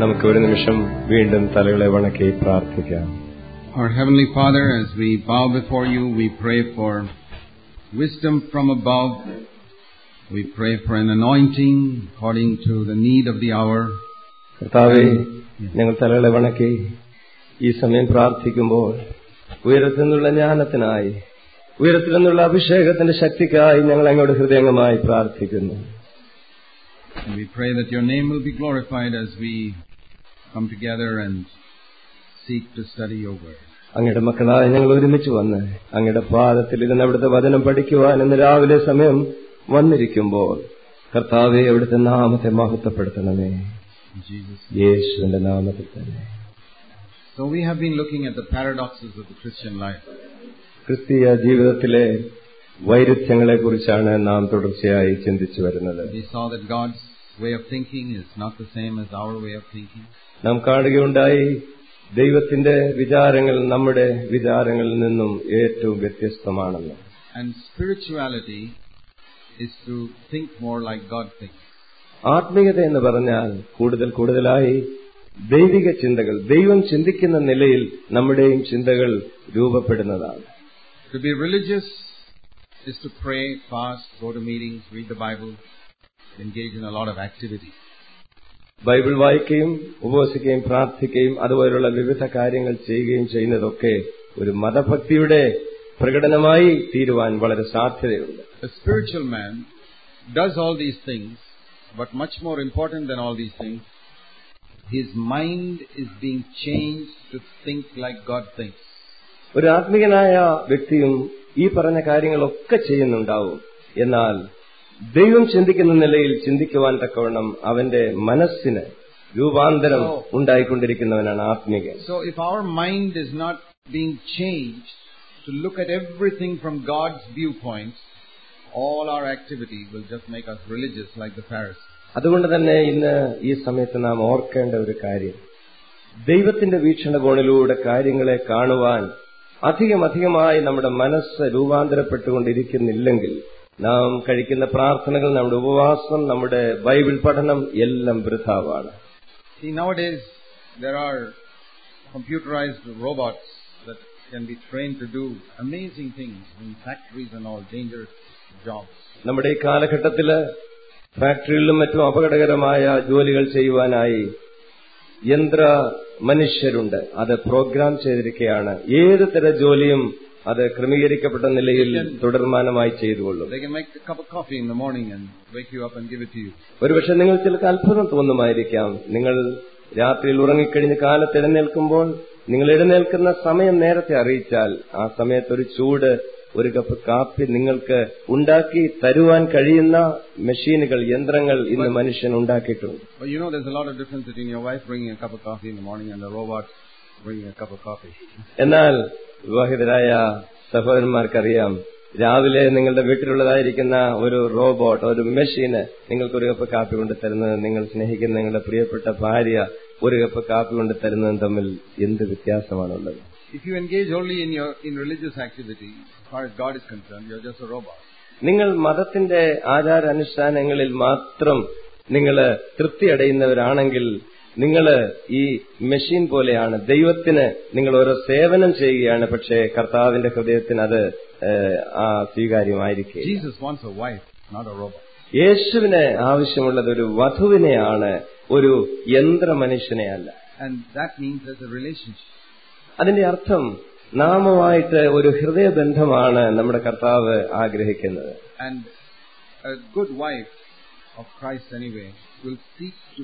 നമുക്ക് ഒരു നിമിഷം വീണ്ടും തലകളെ വണക്കി പ്രാർത്ഥിക്കാം Our Heavenly Father, as we bow before you, we pray for wisdom from above. We pray for an anointing according to the need of the hour. കർത്താവെ ഞങ്ങൾ തലകളെ വണക്കി ഈ സമയം പ്രാർത്ഥിക്കുമ്പോൾ ഉയരത്തിൽ നിന്നുള്ള ജ്ഞാനത്തിനായി ഉയരത്തിൽ നിന്നുള്ള അഭിഷേകത്തിന്റെ ശക്തിക്കായി ഞങ്ങൾ അങ്ങോട്ട് ഹൃദയംഗമായി പ്രാർത്ഥിക്കുന്നു And we pray that your name will be glorified as we come together and seek to study your word. അങ്ങയുടെ മക്കളായ ഞങ്ങൾ ഒരുമിച്ച് വന്ന് അങ്ങയുടെ പാദത്തിൽ ഇരുന്ന് അവിടുത്തെ വചനം പഠിക്കുവാൻ ഇന്ന് രാവിലെ സമയം വന്നിരിക്കുമ്പോൾ കർത്താവെ അവിടുത്തെ നാമത്തെ മഹത്വപ്പെടുത്തണമേ In Jesus' യേശുവിന്റെ നാമത്തിൽ തന്നെ So we have been looking at the paradoxes of the Christian life. ക്രിസ്തീയ ജീവിതത്തിലെ വൈരുദ്ധ്യങ്ങളെ കുറിച്ചാണ് നാം തുടർച്ചയായി ചിന്തിച്ചു വരുന്നത് We saw that God's way of thinking is not the same as our way of thinking. നാം കാണുകയുണ്ടായി ദൈവത്തിന്റെ വിചാരങ്ങൾ നമ്മുടെ വിചാരങ്ങളിൽ നിന്നും ഏറ്റവും വ്യത്യസ്തമാണെന്ന് And spirituality is to think more like God thinks. ആത്മീയത എന്ന് പറഞ്ഞാൽ കൂടുതൽ കൂടുതലായി ദൈവിക ചിന്തകൾ ദൈവം ചിന്തിക്കുന്ന നിലയിൽ നമ്മുടെയും ചിന്തകൾ രൂപപ്പെടുന്നതാണ് To be religious is to pray, fast, go to meetings, read the Bible, engage in a lot of activity. Bible വായിക്കുകയും ഉപവസിക്കുകയും പ്രാർത്ഥിക്കുകയും അതുപോലുള്ള വിവിധ കാര്യങ്ങൾ ചെയ്യുകയും ചെയ്യുന്നതൊക്കെ ഒരു മതഭക്തിയുടെ പ്രകടനമായി തീരുവാൻ വളരെ സാധ്യതയുണ്ട് A spiritual man does all these things, but much more important than all these things, his mind is being changed to think like God thinks. ഒരു ആത്മീയനായ വ്യക്തിയും ഈ പറഞ്ഞ കാര്യങ്ങളൊക്കെ ചെയ്യുന്നുണ്ടാവും എന്നാൽ ദൈവം ചിന്തിക്കുന്ന നിലയിൽ ചിന്തിക്കുവാൻ തക്കവണ്ണം അവന്റെ മനസ്സിന് രൂപാന്തരം ഉണ്ടായിക്കൊണ്ടിരിക്കുന്നവനാണ് ആത്മീകൻ So if our mind is not being changed to look at everything from God's viewpoint, all our activity will just make us religious like the Pharisees. അതുകൊണ്ട് തന്നെ ഇന്ന് ഈ സമയത്ത് നാം ഓർക്കേണ്ട ഒരു കാര്യം ദൈവത്തിന്റെ വീക്ഷണകോണിലൂടെ കാര്യങ്ങളെ കാണുവാൻ അധികം അധികമായി നമ്മുടെ മനസ്സ് രൂപാന്തരപ്പെട്ടുകൊണ്ടിരിക്കുന്നില്ലെങ്കിൽ നാം കഴിക്കുന്ന പ്രാർത്ഥനകൾ നമ്മുടെ ഉപവാസം നമ്മുടെ ബൈബിൾ പഠനം എല്ലാം വൃഥാവാണ് See, nowadays there are computerized robots that can be trained to do amazing things in factories and all dangerous jobs. നമ്മുടെ ഈ കാലഘട്ടത്തില് ഫാക്ടറികളിലും മറ്റും അപകടകരമായ ജോലികൾ ചെയ്യുവാനായി യന്ത്ര മനുഷ്യരുണ്ട് അത് പ്രോഗ്രാം ചെയ്തിരിക്കുകയാണ് ഏത് തരം ജോലിയും അത് ക്രമീകരിക്കപ്പെട്ട നിലയിൽ തുടർമാനമായി ചെയ്തുകൊള്ളും They can make a cup of coffee in the morning and wake you up and give it to you. ഒരുപക്ഷെ നിങ്ങൾ ചിലർക്ക് അത്ഭുതം തോന്നുമായിരിക്കാം നിങ്ങൾ രാത്രിയിൽ ഉറങ്ങിക്കഴിഞ്ഞ് കാലത്ത് എഴുന്നേൽക്കുമ്പോൾ നിങ്ങൾ എഴുന്നേൽക്കുന്ന സമയം നേരത്തെ അറിയിച്ചാൽ ആ സമയത്ത് ഒരു ചൂട് ഒരു കപ്പ് കാപ്പി നിങ്ങൾക്ക് ഉണ്ടാക്കി തരുവാൻ കഴിയുന്ന മെഷീനുകൾ യന്ത്രങ്ങൾ ഇന്ന് മനുഷ്യൻ ഉണ്ടാക്കിയിട്ടുണ്ട് But you know there's a lot of difference between your wife bringing a cup of coffee in the morning and the robot bringing a cup of coffee. എന്നാൽ വിവാഹിതരായ സഹോദരന്മാർക്കറിയാം രാവിലെ നിങ്ങളുടെ വീട്ടിലുള്ളതായിരിക്കുന്ന ഒരു റോബോട്ട് ഒരു മെഷീന് നിങ്ങൾക്ക് ഒരു കപ്പ് കാപ്പി കൊണ്ട് തരുന്നത് നിങ്ങൾ സ്നേഹിക്കുന്ന നിങ്ങളുടെ പ്രിയപ്പെട്ട ഭാര്യ ഒരു കപ്പ് കാപ്പി കൊണ്ട് തരുന്നതും തമ്മിൽ എന്ത് വ്യത്യാസമാണുള്ളത് If you engage only in your in religious activity, as far as God is concerned, you're just a robot. നിങ്ങൾ മതത്തിന്റെ ആചാരാനുഷ്ഠാനങ്ങളിൽ മാത്രം നിങ്ങൾ തൃപ്തി അടയുന്നവരാണെങ്കിൽ നിങ്ങൾ ഈ മെഷീൻ പോലെയാണ് ദൈവത്തിന് നിങ്ങൾ ഓരോ സേവനം ചെയ്യുകയാണ് പക്ഷേ കർത്താവിന്റെ ഹൃദയത്തിന് അത് ഏഹ്, ആ സ്വീകാര്യമായിരിക്കും Jesus wants a wife, not a robot. യേശുവിന് ആവശ്യമുള്ളത് ഒരു വധുവിനെയാണ് ഒരു യന്ത്ര മനുഷ്യനെ അല്ല And that means there's a relationship. അതിന്റെ അർത്ഥം നാമുമായിട്ട് ഒരു ഹൃദയബന്ധമാണ് നമ്മുടെ കർത്താവ് ആഗ്രഹിക്കുന്നത് And a good wife of Christ anyway will seek to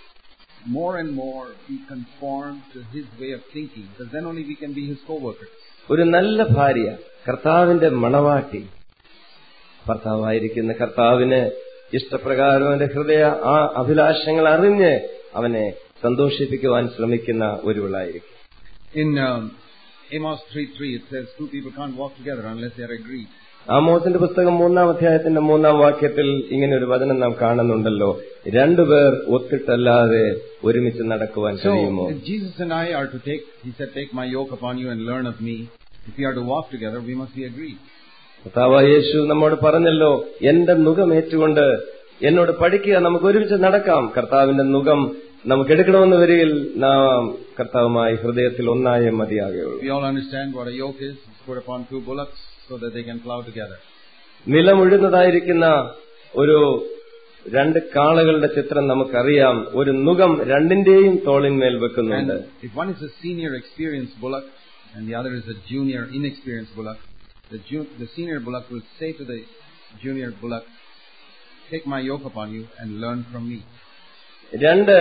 more and more be conformed to his way of thinking because then only we can be his co-workers. ഒരു നല്ല ഭാര്യ കർത്താവിന്റെ മണവാട്ടി ഭർത്താവായിരിക്കുന്ന കർത്താവിന് ഇഷ്ടപ്രകാരം അവന്റെ ഹൃദയ ആ അഭിലാഷങ്ങൾ അറിഞ്ഞ് അവനെ സന്തോഷിപ്പിക്കുവാൻ ശ്രമിക്കുന്ന ഒരുവളായിരിക്കും In um, Amos 3.3 it says two people can't walk together unless they are agreed. ആമോസിന്റെ പുസ്തകം മൂന്നാം അധ്യായത്തിന്റെ മൂന്നാം വാക്യത്തിൽ ഇങ്ങനെ ഒരു വചനം നാം കാണുന്നുണ്ടല്ലോ രണ്ടുപേർ ഒത്തിട്ടല്ലാതെ ഒരുമിച്ച് നടക്കുവാൻ So കഴിയുമോ if Jesus and I are to take, he said, take my yoke upon you and learn of me. If we are to walk together, we must be agreed. കർത്താവ് യേശു നമ്മോട് പറഞ്ഞല്ലോ എന്റെ നുഖം ഏറ്റുകൊണ്ട് എന്നോട് പഠിക്കുക നമുക്ക് ഒരുമിച്ച് നടക്കാം കർത്താവിന്റെ നുഖം നമുക്ക് എടുക്കണമെന്ന് വരികിൽ നാം കർത്താവുമായി ഹൃദയത്തിൽ ഒന്നായ മതിയാകുകയുള്ളൂ We all understand what a yoke is. It's put upon two bullocks so that they can plow together. നിലമുഴുന്നതായിരിക്കുന്ന ഒരു രണ്ട് കാളകളുടെ ചിത്രം നമുക്കറിയാം ഒരു നുകം രണ്ടിന്റെയും തോളിന്മേൽ വെക്കുന്നുണ്ട് And if one is a senior experienced bullock and the other is a junior inexperienced bullock, the, ju- the senior bullock will say to the junior bullock, Take my yoke upon you and learn from me. രണ്ട്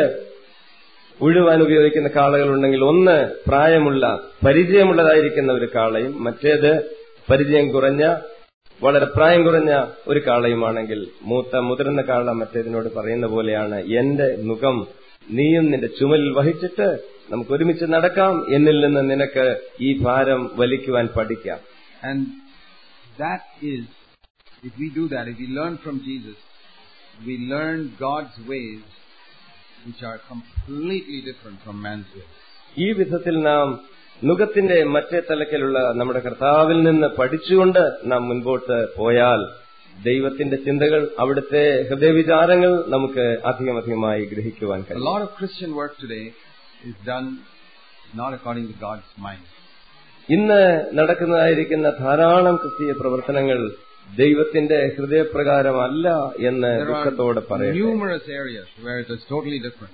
ഉഴുവാൻ ഉപയോഗിക്കുന്ന കാളകളുണ്ടെങ്കിൽ ഒന്ന് പ്രായമുള്ള പരിചയമുള്ളതായിരിക്കുന്ന ഒരു കാളയും മറ്റേത് പരിചയം കുറഞ്ഞ വളരെ പ്രായം കുറഞ്ഞ ഒരു കാളയുമാണെങ്കിൽ മൂത്ത മുതിർന്ന കാള മറ്റേതിനോട് പറയുന്ന പോലെയാണ് എന്റെ മുഖം നീയും നിന്റെ ചുമലിൽ വഹിച്ചിട്ട് നമുക്ക് ഒരുമിച്ച് നടക്കാം എന്നിൽ നിന്ന് നിനക്ക് ഈ ഭാരം വലിക്കുവാൻ പഠിക്കാം And that is, if we do that, if we learn from Jesus, we learn God's ways which are completely different from man's ways. ഈ വിധത്തിൽ നാം നുഖത്തിന്റെ മറ്റേ തലക്കിലുള്ള നമ്മുടെ കർത്താവിൽ നിന്ന് പഠിച്ചുകൊണ്ട് നാം മുൻപോട്ട് പോയാൽ ദൈവത്തിന്റെ ചിന്തകൾ അവിടുത്തെ ഹൃദയവിചാരങ്ങൾ നമുക്ക് അധികം അധികമായി ഗ്രഹിക്കുവാൻ A കഴിയും lot of Christian work today is done not according to God's mind. ഇന്ന് നടക്കുന്നതായിരിക്കുന്ന ധാരാളം ക്രിസ്തീയ പ്രവർത്തനങ്ങൾ ദൈവത്തിന്റെ ഹൃദയപ്രകാരമല്ല എന്ന് There ദുഃഖത്തോടെ are പറയാം numerous areas where it is totally different.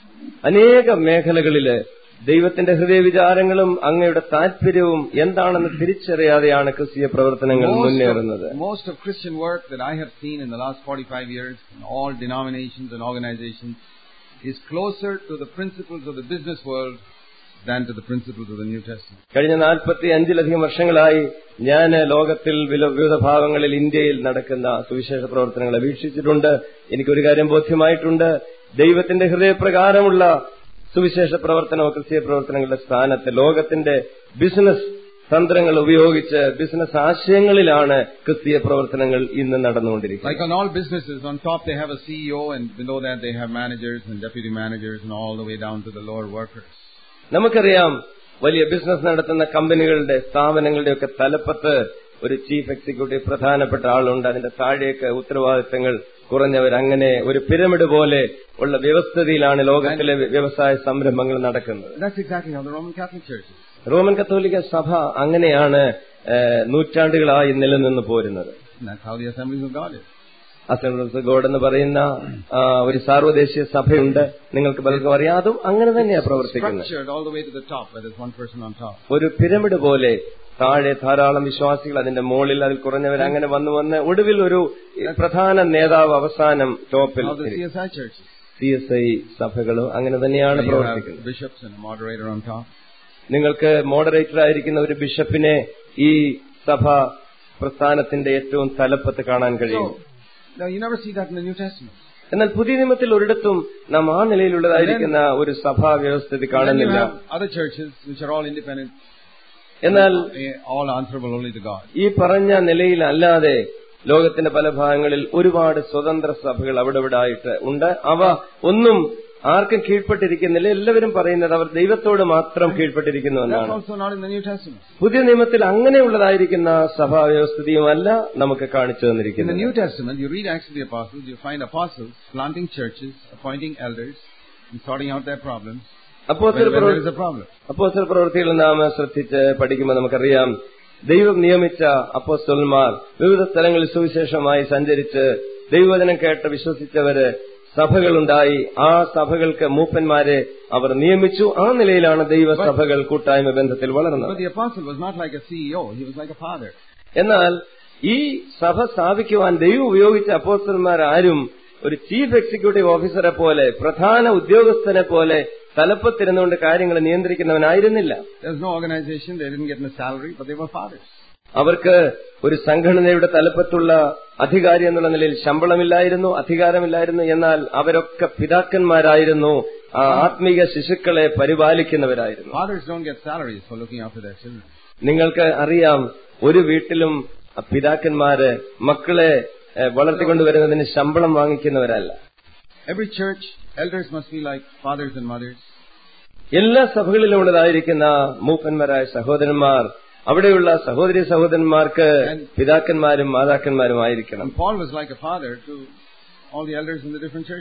അനേക മേഖലകളില് ദൈവത്തിന്റെ ഹൃദയവിചാരങ്ങളും അങ്ങയുടെ താല്പര്യവും എന്താണെന്ന് തിരിച്ചറിയാതെയാണ് ക്രിസ്തീയ പ്രവർത്തനങ്ങൾ Most മുന്നേറുന്നത് of, most of Christian work that I have seen in the last 45 years in all denominations and organizations is closer to the principles of the business world than to the principles of the New Testament. കഴിഞ്ഞ നാൽപ്പത്തി അഞ്ചിലധികം വർഷങ്ങളായി ഞാൻ ലോകത്തിൽ വില- വിവിധ ഭാഗങ്ങളിൽ ഇന്ത്യയിൽ നടക്കുന്ന സുവിശേഷ പ്രവർത്തനങ്ങളെ വീക്ഷിച്ചിട്ടുണ്ട് എനിക്കൊരു കാര്യം ബോധ്യമായിട്ടുണ്ട് ദൈവത്തിന്റെ ഹൃദയപ്രകാരമുള്ള സുവിശേഷ പ്രവർത്തനമോ ക്രിസ്തീയ പ്രവർത്തനങ്ങളുടെ സ്ഥാനത്ത് ലോകത്തിന്റെ ബിസിനസ് തന്ത്രങ്ങൾ ഉപയോഗിച്ച് ബിസിനസ് ആശയങ്ങളിലാണ് ക്രിസ്തീയ പ്രവർത്തനങ്ങൾ ഇന്ന് നടന്നുകൊണ്ടിരിക്കുന്നത് Like on all businesses, on top they have a CEO and below that they have managers and deputy managers and all the way down to the lower workers. നമുക്കറിയാം വലിയ ബിസിനസ് നടത്തുന്ന കമ്പനികളുടെ സ്ഥാപനങ്ങളുടെയൊക്കെ തലപ്പത്ത് ഒരു ചീഫ് എക്സിക്യൂട്ടീവ് പ്രധാനപ്പെട്ട ആളുണ്ട് അതിന്റെ താഴേക്ക് ഉത്തരവാദിത്തങ്ങൾ കുറഞ്ഞവർ അങ്ങനെ ഒരു പിരമിഡ് പോലെ ഉള്ള വ്യവസ്ഥിതിയിലാണ് ലോകത്തിലെ വ്യവസായ സംരംഭങ്ങൾ നടക്കുന്നത് That's exactly how the Roman Catholic Church is. Roman കത്തോലിക്ക സഭ അങ്ങനെയാണ് ഏഹ്, നൂറ്റാണ്ടുകളായി നിലനിന്ന് പോരുന്നത് And that's how the Assemblies of God is. Assemblies God എന്ന് പറയുന്ന ആ, ഒരു സാർവദേശീയ സഭയുണ്ട് നിങ്ങൾക്ക് പലർക്കും അറിയാം അതും അങ്ങനെ തന്നെയാണ് പ്രവർത്തിക്കുന്നത് Structured all the way to the top, where there's one person on top. ഒരു പിരമിഡ് പോലെ താഴെ ധാരാളം വിശ്വാസികൾ അതിന്റെ മുകളിൽ അതിൽ കുറഞ്ഞവർ അങ്ങനെ വന്നു വന്ന് ഒടുവിൽ ഒരു പ്രധാന നേതാവ് അവസാനം ടോപ്പിൽ How the CSI churches. C S I സഭകളും അങ്ങനെ തന്നെയാണ് You have പ്രവർത്തിക്കുന്നത് bishops and a moderator on top. നിങ്ങൾക്ക് മോഡറേറ്റർ ആയിരിക്കുന്ന ഒരു ബിഷപ്പിനെ ഈ സഭ പ്രസ്ഥാനത്തിന്റെ ഏറ്റവും തലപ്പത്ത് കാണാൻ കഴിയും So, now you never see that in the New Testament. എന്നാൽ പുതിയ നിയമത്തിൽ ഒരിടത്തും നാം ആ നിലയിലുള്ളതായിരിക്കുന്ന ഒരു സഭാ വ്യവസ്ഥിതി And then you കാണുന്നില്ല have other churches which are all independent, എന്നാൽ eh, all answerable only to God. ഈ പറഞ്ഞ നിലയിലല്ലാതെ ലോകത്തിന്റെ പല ഭാഗങ്ങളിൽ ഒരുപാട് സ്വതന്ത്ര സഭകൾ അവിടെ ഇവിടെ ആയിട്ട് ഉണ്ട് അവ ഒന്നും ആർക്കും കീഴ്പ്പെട്ടിരിക്കുന്നില്ല എല്ലാവരും പറയുന്നത് അവർ ദൈവത്തോട് മാത്രം കീഴ്പ്പെട്ടിരിക്കുന്നു That's എന്നാണ് also not in the New Testament. പുതിയ നിയമത്തിൽ അങ്ങനെയുള്ളതായിരിക്കുന്ന സഭാ വ്യവസ്ഥിതിയുമല്ല നമുക്ക് കാണിച്ചു In the തന്നിരിക്കുന്നത് New Testament, you read Acts of the Apostles, you find apostles planting churches, appointing elders, and sorting out their problems അപ്പോസ്തല when, when there പ്രവൃത്തി is a problem. അപ്പോസ്തല പ്രവൃത്തികൾ നാം ശ്രദ്ധിച്ച് പഠിക്കുമ്പോൾ നമുക്കറിയാം ദൈവം നിയമിച്ച അപ്പോസ്തലന്മാർ വിവിധ സ്ഥലങ്ങളിൽ സുവിശേഷമായി സഞ്ചരിച്ച് ദൈവവചനം കേട്ട് വിശ്വസിച്ചവര് സഭകളുണ്ടായി ആ സഭകൾക്ക് മൂപ്പന്മാരെ അവർ നിയമിച്ചു ആ നിലയിലാണ് ദൈവസഭകൾ കൂട്ടായ്മ ബന്ധത്തിൽ വളർന്നത് But the apostle was not like a CEO, he was like a father. എന്നാൽ ഈ സഭ സ്ഥാപിക്കുവാൻ ദൈവം ഉപയോഗിച്ച അപ്പോസ്റ്റന്മാർ ആരും ഒരു ചീഫ് എക്സിക്യൂട്ടീവ് ഓഫീസറെ പോലെ പ്രധാന ഉദ്യോഗസ്ഥനെ പോലെ തലപ്പത്തിരുന്നുകൊണ്ട് കാര്യങ്ങൾ നിയന്ത്രിക്കുന്നവനായിരുന്നില്ല There was no organization, they didn't get a salary, but they were fathers. അവർക്ക് ഒരു സംഘടനയുടെ തലപ്പത്തുള്ള അധികാരി എന്നുള്ള നിലയിൽ ശമ്പളമില്ലായിരുന്നു അധികാരമില്ലായിരുന്നു എന്നാൽ അവരൊക്കെ പിതാക്കന്മാരായിരുന്നു ആ ആത്മീക ശിശുക്കളെ പരിപാലിക്കുന്നവരായിരുന്നു Fathers don't get salaries for looking after their children. നിങ്ങൾക്ക് അറിയാം ഒരു വീട്ടിലും പിതാക്കന്മാര് മക്കളെ ഏഹ്, വളർത്തിക്കൊണ്ടുവരുന്നതിന് ശമ്പളം വാങ്ങിക്കുന്നവരല്ല Every church, elders must be like fathers and mothers. എല്ലാ സഭകളിലും ഉള്ളതായിരിക്കുന്ന മൂപ്പന്മാരായ സഹോദരന്മാർ അവിടെയുള്ള സഹോദരി സഹോദരന്മാർക്ക് പിതാക്കന്മാരും മാതാക്കന്മാരും ആയിരിക്കണം And Paul was like a father to all the elders in the different churches.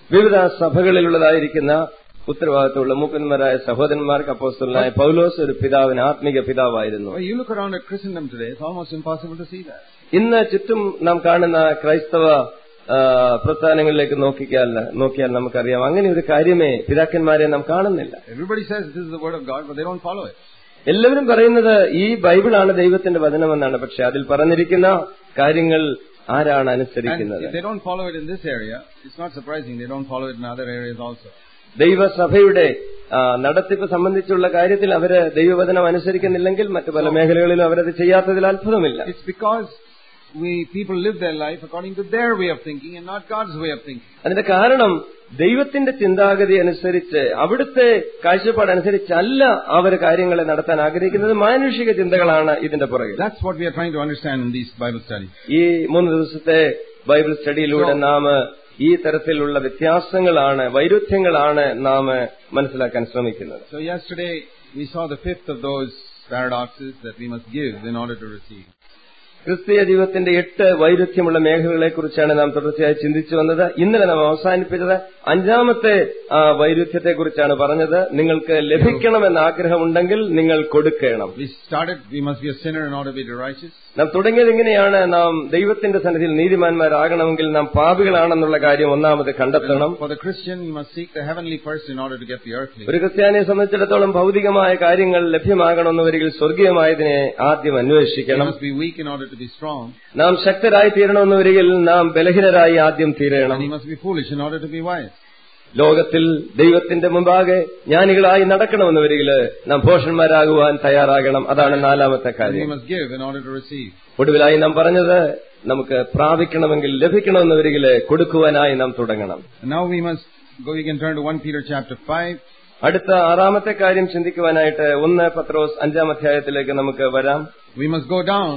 വിവിധ സഭകളിലുള്ളതായിരിക്കുന്ന ഉത്തരവാദിത്തമുള്ള മൂപ്പന്മാരായ സഹോദരന്മാർക്ക് അപ്പോസ്തലനായ പൗലോസ് ഒരു പിതാവിന് ആത്മീക പിതാവായിരുന്നു Well, you look around at Christendom today, it's almost impossible to see that. ഇന്ന് ചുറ്റും നാം കാണുന്ന ക്രൈസ്തവ ആ, പ്രസ്ഥാനങ്ങളിലേക്ക് നോക്കിയാൽ നോക്കിയാൽ നമുക്കറിയാം അങ്ങനെ ഒരു കാര്യമേ പിതാക്കന്മാരെ നാം കാണുന്നില്ല Everybody says this is the word of God, but they don't follow it. എല്ലാവരും പറയുന്നത് ഈ ബൈബിളാണ് ദൈവത്തിന്റെ വചനമെന്നാണ് പക്ഷെ അതിൽ പറഞ്ഞിരിക്കുന്ന കാര്യങ്ങൾ ആരാണ് And അനുസരിക്കുന്നത് if they don't follow it in this area, it's not surprising they don't follow it in other areas also. ദൈവസഭയുടെ ആ, നടത്തിപ്പ് സംബന്ധിച്ചുള്ള കാര്യത്തിൽ അവര് ദൈവവചനം അനുസരിക്കുന്നില്ലെങ്കിൽ മറ്റു പല മേഖലകളിലും അവരത് ചെയ്യാത്തതിൽ അത്ഭുതമില്ല It's because we people live their life according to their way of thinking and not God's way of thinking. അതിന്റെ കാരണം ദൈവത്തിന്റെ ചിന്താഗതി അനുസരിച്ച് അവിടുത്തെ കാഴ്ചപ്പാടനുസരിച്ചല്ല അവർ കാര്യങ്ങളെ നടത്താൻ ആഗ്രഹിക്കുന്നത് മാനുഷിക ചിന്തകളാണ് ഇതിന്റെ പുറകിൽ That's what we are trying to understand in these Bible studies. ഈ മൂന്ന് ദിവസത്തെ ബൈബിൾ സ്റ്റഡിയിലൂടെ നാം ഈ തരത്തിലുള്ള വ്യത്യാസങ്ങളാണ് വൈരുദ്ധ്യങ്ങളാണ് നാം മനസ്സിലാക്കാൻ ശ്രമിക്കുന്നത് So yesterday we saw the fifth of those paradoxes that we must give in order to receive. ക്രിസ്തീയ ജീവിതത്തിന്റെ എട്ട് വൈരുദ്ധ്യമുള്ള മേഖലകളെ കുറിച്ചാണ് നാം തുടർച്ചയായി ചിന്തിച്ചു വന്നത് ഇന്നലെ നാം അവസാനിപ്പിച്ചത് അഞ്ചാമത്തെ ആ, വൈരുദ്ധ്യത്തെക്കുറിച്ചാണ് പറഞ്ഞത് നിങ്ങൾക്ക് ലഭിക്കണമെന്ന് ആഗ്രഹമുണ്ടെങ്കിൽ നിങ്ങൾ കൊടുക്കണം We started, we must be a sinner in order to be righteous. നാം തുടങ്ങിയത് ഇങ്ങനെയാണ് നാം ദൈവത്തിന്റെ സന്നിധിയിൽ നീതിമാന്മാരാകണമെങ്കിൽ നാം പാപികളാണെന്നുള്ള കാര്യം ഒന്നാമത് കണ്ടെത്തണം For the Christian, you must seek the heavenly first in order to get the earthly. ഒരു ക്രിസ്ത്യാനിയെ സംബന്ധിച്ചിടത്തോളം ഭൗതികമായ കാര്യങ്ങൾ ലഭ്യമാകണമെന്നുവരികിൽ സ്വർഗീയമായതിനെ ആദ്യം You അന്വേഷിക്കണം must be weak in order to be strong. നാം ശക്തരായി തീരണമെന്നുവരികിൽ നാം ബലഹീനരായി ആദ്യം തീരണം And you must be foolish in order to be wise. ലോകത്തിൽ ദൈവത്തിന്റെ മുമ്പാകെ ജ്ഞാനികളായി നടക്കണമെന്നുവരികിൽ നാം ഭോഷന്മാരാകുവാൻ തയ്യാറാകണം അതാണ് നാലാമത്തെ And you കാര്യം must give in order to receive. ഒടുവിലായി നാം പറഞ്ഞത് നമുക്ക് പ്രാപിക്കണമെങ്കിൽ ലഭിക്കണമെന്നുവരികിൽ കൊടുക്കുവാനായി നാം തുടങ്ങണം And now we must go, we can turn to 1 Peter chapter 5. അടുത്ത ആറാമത്തെ കാര്യം ചിന്തിക്കുവാനായിട്ട് ഒന്ന് പത്രോസ് അഞ്ചാം അധ്യായത്തിലേക്ക് നമുക്ക് വരാം We must go down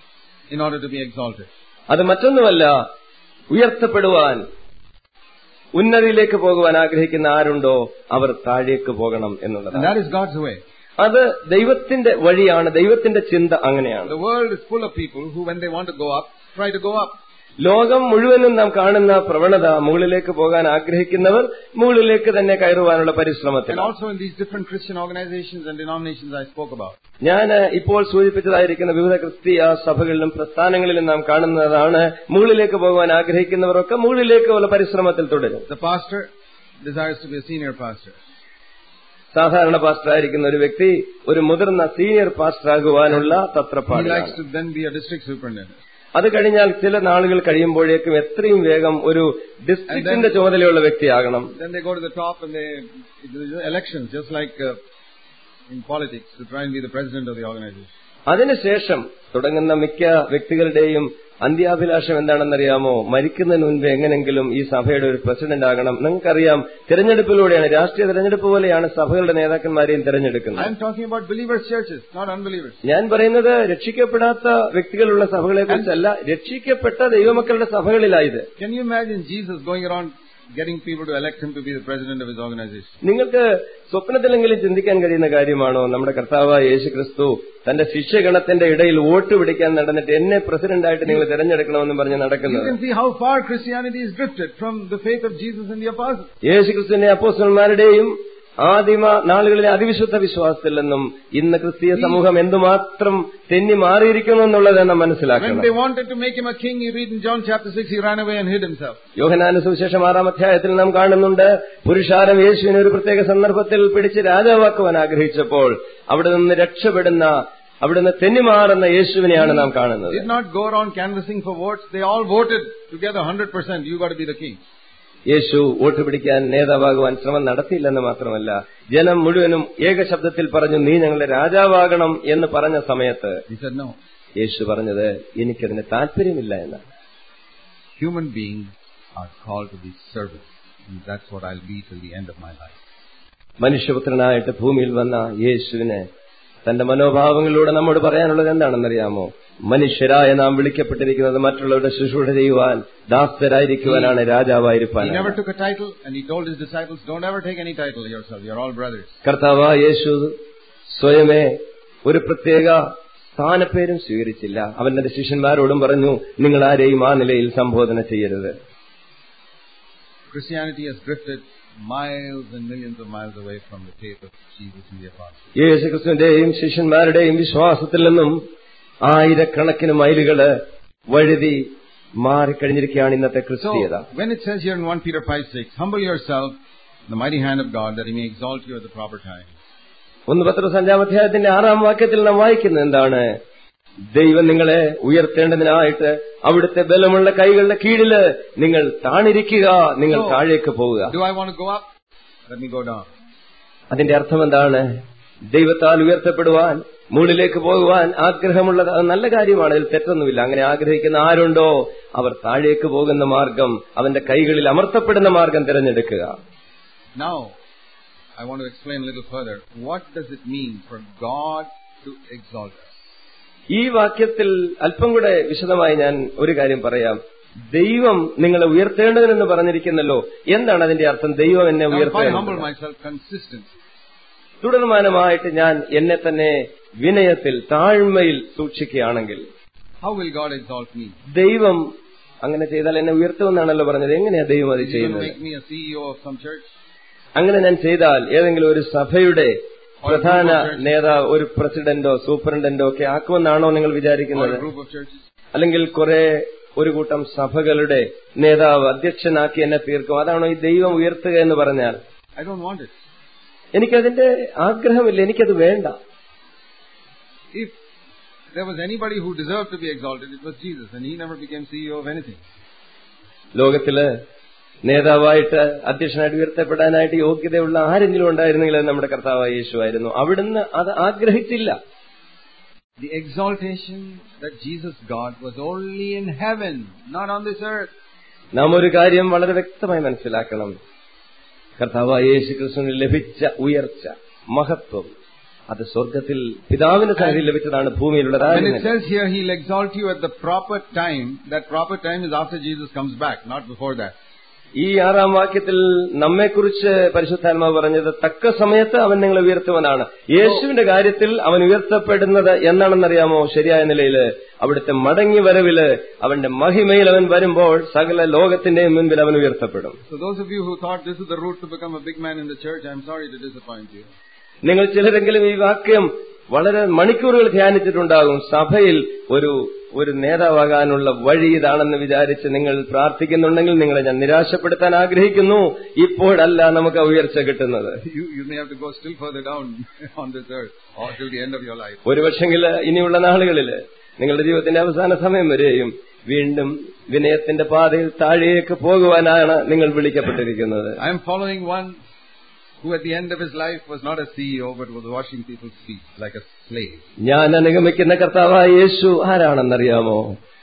in order to be exalted. അത് മറ്റൊന്നുമല്ല ഉയർത്തപ്പെടുവാൻ ഉന്നതിയിലേക്ക് പോകുവാൻ ആഗ്രഹിക്കുന്ന ആരുണ്ടോ അവർ താഴേക്ക് പോകണം And എന്നുള്ളതാണ് that is God's way. അത് ദൈവത്തിന്റെ വഴിയാണ് ദൈവത്തിന്റെ ചിന്ത അങ്ങനെയാണ് The world is full of people who, when they want to go up, try to go up. ലോകം മുഴുവനും നാം കാണുന്ന പ്രവണത മുകളിലേക്ക് പോകാൻ ആഗ്രഹിക്കുന്നവർ മുകളിലേക്ക് തന്നെ കയറുവാനുള്ള പരിശ്രമത്തിൽ And also in these different Christian organizations and denominations I spoke about. ഞാൻ ഇപ്പോൾ സൂചിപ്പിച്ചതായിരിക്കുന്ന വിവിധ ക്രിസ്തീയ സഭകളിലും പ്രസ്ഥാനങ്ങളിലും നാം കാണുന്നതാണ് മുകളിലേക്ക് പോകുവാൻ ആഗ്രഹിക്കുന്നവരൊക്കെ മുകളിലേക്കുള്ള പരിശ്രമത്തിൽ തുടരും The pastor desires to be a senior pastor. സാധാരണ പാസ്റ്ററായിരിക്കുന്ന ഒരു വ്യക്തി ഒരു മുതിർന്ന സീനിയർ പാസ്റ്ററാകുവാനുള്ള He likes തത്രപ്പാടിലാണ് to then be a district superintendent. അത് കഴിഞ്ഞാൽ ചില നാളുകൾ കഴിയുമ്പോഴേക്കും എത്രയും വേഗം ഒരു ഡിസ്ട്രിക്റ്റിന്റെ ചുമതലയുള്ള വ്യക്തിയാകണം Then they go to the top and they, there's elections, just like uh, in politics, to try and be the president of the organization. അതിനുശേഷം തുടങ്ങുന്ന മിക്ക വ്യക്തികളുടെയും അന്ത്യാഭിലാഷം എന്താണെന്നറിയാമോ മരിക്കുന്നതിന് മുൻപ് എങ്ങനെങ്കിലും ഈ സഭയുടെ ഒരു പ്രസിഡന്റ് ആകണം നിങ്ങൾക്കറിയാം തിരഞ്ഞെടുപ്പിലൂടെയാണ് രാഷ്ട്രീയ തിരഞ്ഞെടുപ്പ് പോലെയാണ് സഭകളുടെ നേതാക്കന്മാരെയും തിരഞ്ഞെടുക്കുന്നത് I'm talking about believers' churches, not unbelievers. ഞാൻ പറയുന്നത് രക്ഷിക്കപ്പെടാത്ത വ്യക്തികളുള്ള സഭകളെ കുറിച്ചല്ല രക്ഷിക്കപ്പെട്ട ദൈവമക്കളുടെ സഭകളിലായത് Can you imagine Jesus going around getting people to elect him to be the president of his organization? നിങ്ങൾക്ക് സ്വപ്നത്തിലെങ്കിലും ചിന്തിക്കാൻ കഴിയുന്ന കാര്യമാണോ നമ്മുടെ കർത്താവായ യേശു ക്രിസ്തു തന്റെ ശിഷ്യഗണത്തിന്റെ ഇടയിൽ വോട്ട് പിടിക്കാൻ നടന്നിട്ട് എന്നെ പ്രസിഡന്റായിട്ട് നിങ്ങൾ തിരഞ്ഞെടുക്കണമെന്ന് പറഞ്ഞ് You നടക്കുന്നത് can see how far Christianity is drifted from the faith of Jesus and the apostles. യേശു ക്രിസ്തുവിന്റെ അപ്പോസ്റ്റന്മാരുടെയും ആദിമ നാളുകളിലെ അതിവിശുദ്ധ വിശ്വാസത്തിൽ നിന്നും ഇന്ന് ക്രിസ്തീയ സമൂഹം എന്തുമാത്രം തെന്നി മാറിയിരിക്കുന്നു എന്നുള്ളത് നാം When മനസ്സിലാക്കണം they wanted to make him a king, you read in John chapter 6, he ran away and hid himself. യോഹനാന സുവിശേഷം ആറാം അധ്യായത്തിൽ നാം കാണുന്നുണ്ട് പുരുഷാരം യേശുവിനെ ഒരു പ്രത്യേക സന്ദർഭത്തിൽ പിടിച്ച് രാജാവാക്കുവാൻ ആഗ്രഹിച്ചപ്പോൾ അവിടെ നിന്ന് രക്ഷപ്പെടുന്ന അവിടുന്ന് തെന്നിമാറുന്ന യേശുവിനെയാണ് നാം കാണുന്നത് Did not go around canvassing for votes. They all voted together 100%. You got to be the king. യേശു വോട്ട് പിടിക്കാൻ നേതാവാകുവാൻ ശ്രമം നടത്തിയില്ലെന്ന് മാത്രമല്ല ജനം മുഴുവനും ഏകശബ്ദത്തിൽ പറഞ്ഞു നീ ഞങ്ങളുടെ രാജാവാകണം എന്ന് പറഞ്ഞ സമയത്ത് He said, no. യേശു പറഞ്ഞത് എനിക്കതിന് താല്പര്യമില്ല എന്നാണ് Human beings are called to be servants. And that's what I'll be till the end of my life. മനുഷ്യപുത്രനായിട്ട് ഭൂമിയിൽ വന്ന യേശുവിന് തന്റെ മനോഭാവങ്ങളിലൂടെ നമ്മോട് പറയാനുള്ളത് എന്താണെന്നറിയാമോ മനുഷ്യരായ നാം വിളിക്കപ്പെട്ടിരിക്കുന്നത് മറ്റുള്ളവരുടെ ശുശ്രൂഷ ചെയ്യുവാൻ ദാസ്തരായിരിക്കുവാനാണ് He രാജാവായിരിക്കാൻ never took a title and he told his disciples, don't ever take any title yourself. You're all brothers. കർത്താവ് യേശു സ്വയമേ ഒരു പ്രത്യേക സ്ഥാനപ്പേരും സ്വീകരിച്ചില്ല അവൻ തന്റെ ശിഷ്യന്മാരോടും പറഞ്ഞു നിങ്ങൾ ആരെയും ആ നിലയിൽ സംബോധന ചെയ്യരുത് Christianity has drifted miles and millions of miles away from the faith of Jesus and the apostles. യേശുക്രിസ്തുവിന്റെയും ശിഷ്യന്മാരുടെയും വിശ്വാസത്തിൽ നിന്നും ആയിരക്കണക്കിന് മൈലുകള് വഴുതി മാറിക്കഴിഞ്ഞിരിക്കുകയാണ് ഇന്നത്തെ So, ക്രിസ്തീയത when it says here in 1 Peter 5 6, humble yourself in the mighty hand of God that he may exalt you at the proper time. ഒന്ന് പത്ര അഞ്ചാം അധ്യായത്തിന്റെ ആറാം വാക്യത്തിൽ നാം വായിക്കുന്നത് എന്താണ് ദൈവം നിങ്ങളെ ഉയർത്തേണ്ടതിനായിട്ട് അവിടുത്തെ ബലമുള്ള കൈകളുടെ കീഴില് നിങ്ങൾ താണിരിക്കുക നിങ്ങൾ So- താഴേക്ക് പോവുക Do I want to go up? Let me go down. അതിന്റെ അർത്ഥം എന്താണ് ദൈവത്താൽ ഉയർത്തപ്പെടുവാൻ മുകളിലേക്ക് പോകുവാൻ ആഗ്രഹമുള്ള അത് നല്ല കാര്യമാണ് അതിൽ തെറ്റൊന്നുമില്ല അങ്ങനെ ആഗ്രഹിക്കുന്ന ആരുണ്ടോ അവർ താഴേക്ക് പോകുന്ന മാർഗം അവന്റെ കൈകളിൽ അമർത്തപ്പെടുന്ന മാർഗം തിരഞ്ഞെടുക്കുക Now, I want to explain a little further. What does it mean for God to exalt us? ഈ വാക്യത്തിൽ അല്പം കൂടെ വിശദമായി ഞാൻ ഒരു കാര്യം പറയാം ദൈവം നിങ്ങളെ ഉയർത്തേണ്ടതിനെന്ന് പറഞ്ഞിരിക്കുന്നല്ലോ എന്താണ് അതിന്റെ അർത്ഥം ദൈവം എന്നെ Now, if I humble ഉയർത്തേണ്ടത് myself consistently, തുടർമാനമായിട്ട് ഞാൻ എന്നെ തന്നെ വിനയത്തിൽ താഴ്മയിൽ സൂക്ഷിക്കുകയാണെങ്കിൽ how will God exalt me? ദൈവം അങ്ങനെ ചെയ്താൽ എന്നെ ഉയർത്തുമെന്നാണല്ലോ പറഞ്ഞത് എങ്ങനെയാ ദൈവം അത് Is He going to ചെയ്യുന്നത് make me a CEO of some church? അങ്ങനെ ഞാൻ ചെയ്താൽ ഏതെങ്കിലും ഒരു സഭയുടെ പ്രധാന നേതാവ് ഒരു പ്രസിഡന്റോ സൂപ്രണ്ടന്റോ ഒക്കെ ആക്കുമെന്നാണോ നിങ്ങൾ Or വിചാരിക്കുന്നത് a group of churches? അല്ലെങ്കിൽ കുറെ ഒരു കൂട്ടം സഭകളുടെ നേതാവ് അധ്യക്ഷനാക്കി എന്നെ തീർക്കും അതാണോ ഈ ദൈവം ഉയർത്തുക എന്ന് പറഞ്ഞാൽ I don't want it. എനിക്കതിന്റെ ആഗ്രഹമില്ല എനിക്കത് വേണ്ട If there was anybody who deserved to be exalted, it was Jesus, and he never became CEO of anything. ലോകത്തില് നേതാവായിട്ട് അധ്യക്ഷനായിട്ട് ഉയർത്തപ്പെടാനായിട്ട് യോഗ്യതയുള്ള ആരെങ്കിലും ഉണ്ടായിരുന്നെങ്കിൽ അത് നമ്മുടെ കർത്താവായ യേശുവായിരുന്നു അവിടുന്ന് അത് ആഗ്രഹിച്ചില്ല The exaltation that Jesus got was only in heaven, not on this earth. നാം ഒരു കാര്യം വളരെ വ്യക്തമായി മനസ്സിലാക്കണം കർത്താവായ യേശു ക്രിസ്തുവിന് ലഭിച്ച ഉയർച്ച മഹത്വം അത് സ്വർഗത്തിൽ പിതാവിന് സന്നിധി ലഭിച്ചതാണ് When it ഭൂമിയിലുള്ളതായിരുന്നു says here, He'll exalt you at the proper time, that proper time is after Jesus comes back, not before that. ഈ ആറാം വാക്യത്തിൽ നമ്മെക്കുറിച്ച് പരിശുദ്ധാത്മാവ് പറഞ്ഞത് തക്ക സമയത്ത് അവൻ നിങ്ങളെ ഉയർത്തുവനാണ് യേശുവിന്റെ കാര്യത്തിൽ അവൻ ഉയർത്തപ്പെടുന്നത് എന്നാണെന്നറിയാമോ ശരിയായ നിലയില് അവിടുത്തെ മടങ്ങി വരവില് അവന്റെ മഹിമയിൽ അവൻ വരുമ്പോൾ സകല ലോകത്തിന്റെയും മുൻപിൽ അവൻ ഉയർത്തപ്പെടും So those of you who thought this is the route to become a big man in the church, I'm sorry to disappoint you. നിങ്ങൾ ചിലരെങ്കിലും ഈ വാക്യം വളരെ മണിക്കൂറുകൾ ധ്യാനിച്ചിട്ടുണ്ടാകും സഭയിൽ ഒരു ഒരു നേതാവാകാനുള്ള വഴി ഇതാണെന്ന് വിചാരിച്ച് നിങ്ങൾ പ്രാർത്ഥിക്കുന്നുണ്ടെങ്കിൽ നിങ്ങളെ ഞാൻ നിരാശപ്പെടുത്താൻ ആഗ്രഹിക്കുന്നു ഇപ്പോഴല്ല നമുക്ക് ആ ഉയർച്ച കിട്ടുന്നത് You, you may have to go still further down on this earth, or till the end of your life. ഒരുപക്ഷെങ്കിൽ ഇനിയുള്ള നാളുകളിൽ നിങ്ങളുടെ ജീവിതത്തിന്റെ അവസാന സമയം വരെയും വീണ്ടും വിനയത്തിന്റെ പാതയിൽ താഴേക്ക് പോകുവാനാണ് നിങ്ങൾ വിളിക്കപ്പെട്ടിരിക്കുന്നത് I am following one who at the end of his life was not a CEO, but was washing people's feet like a slave. ഞാൻ അനുഗമിക്കുന്ന കർത്താവായ യേശു ആരാണെന്നറിയാമോ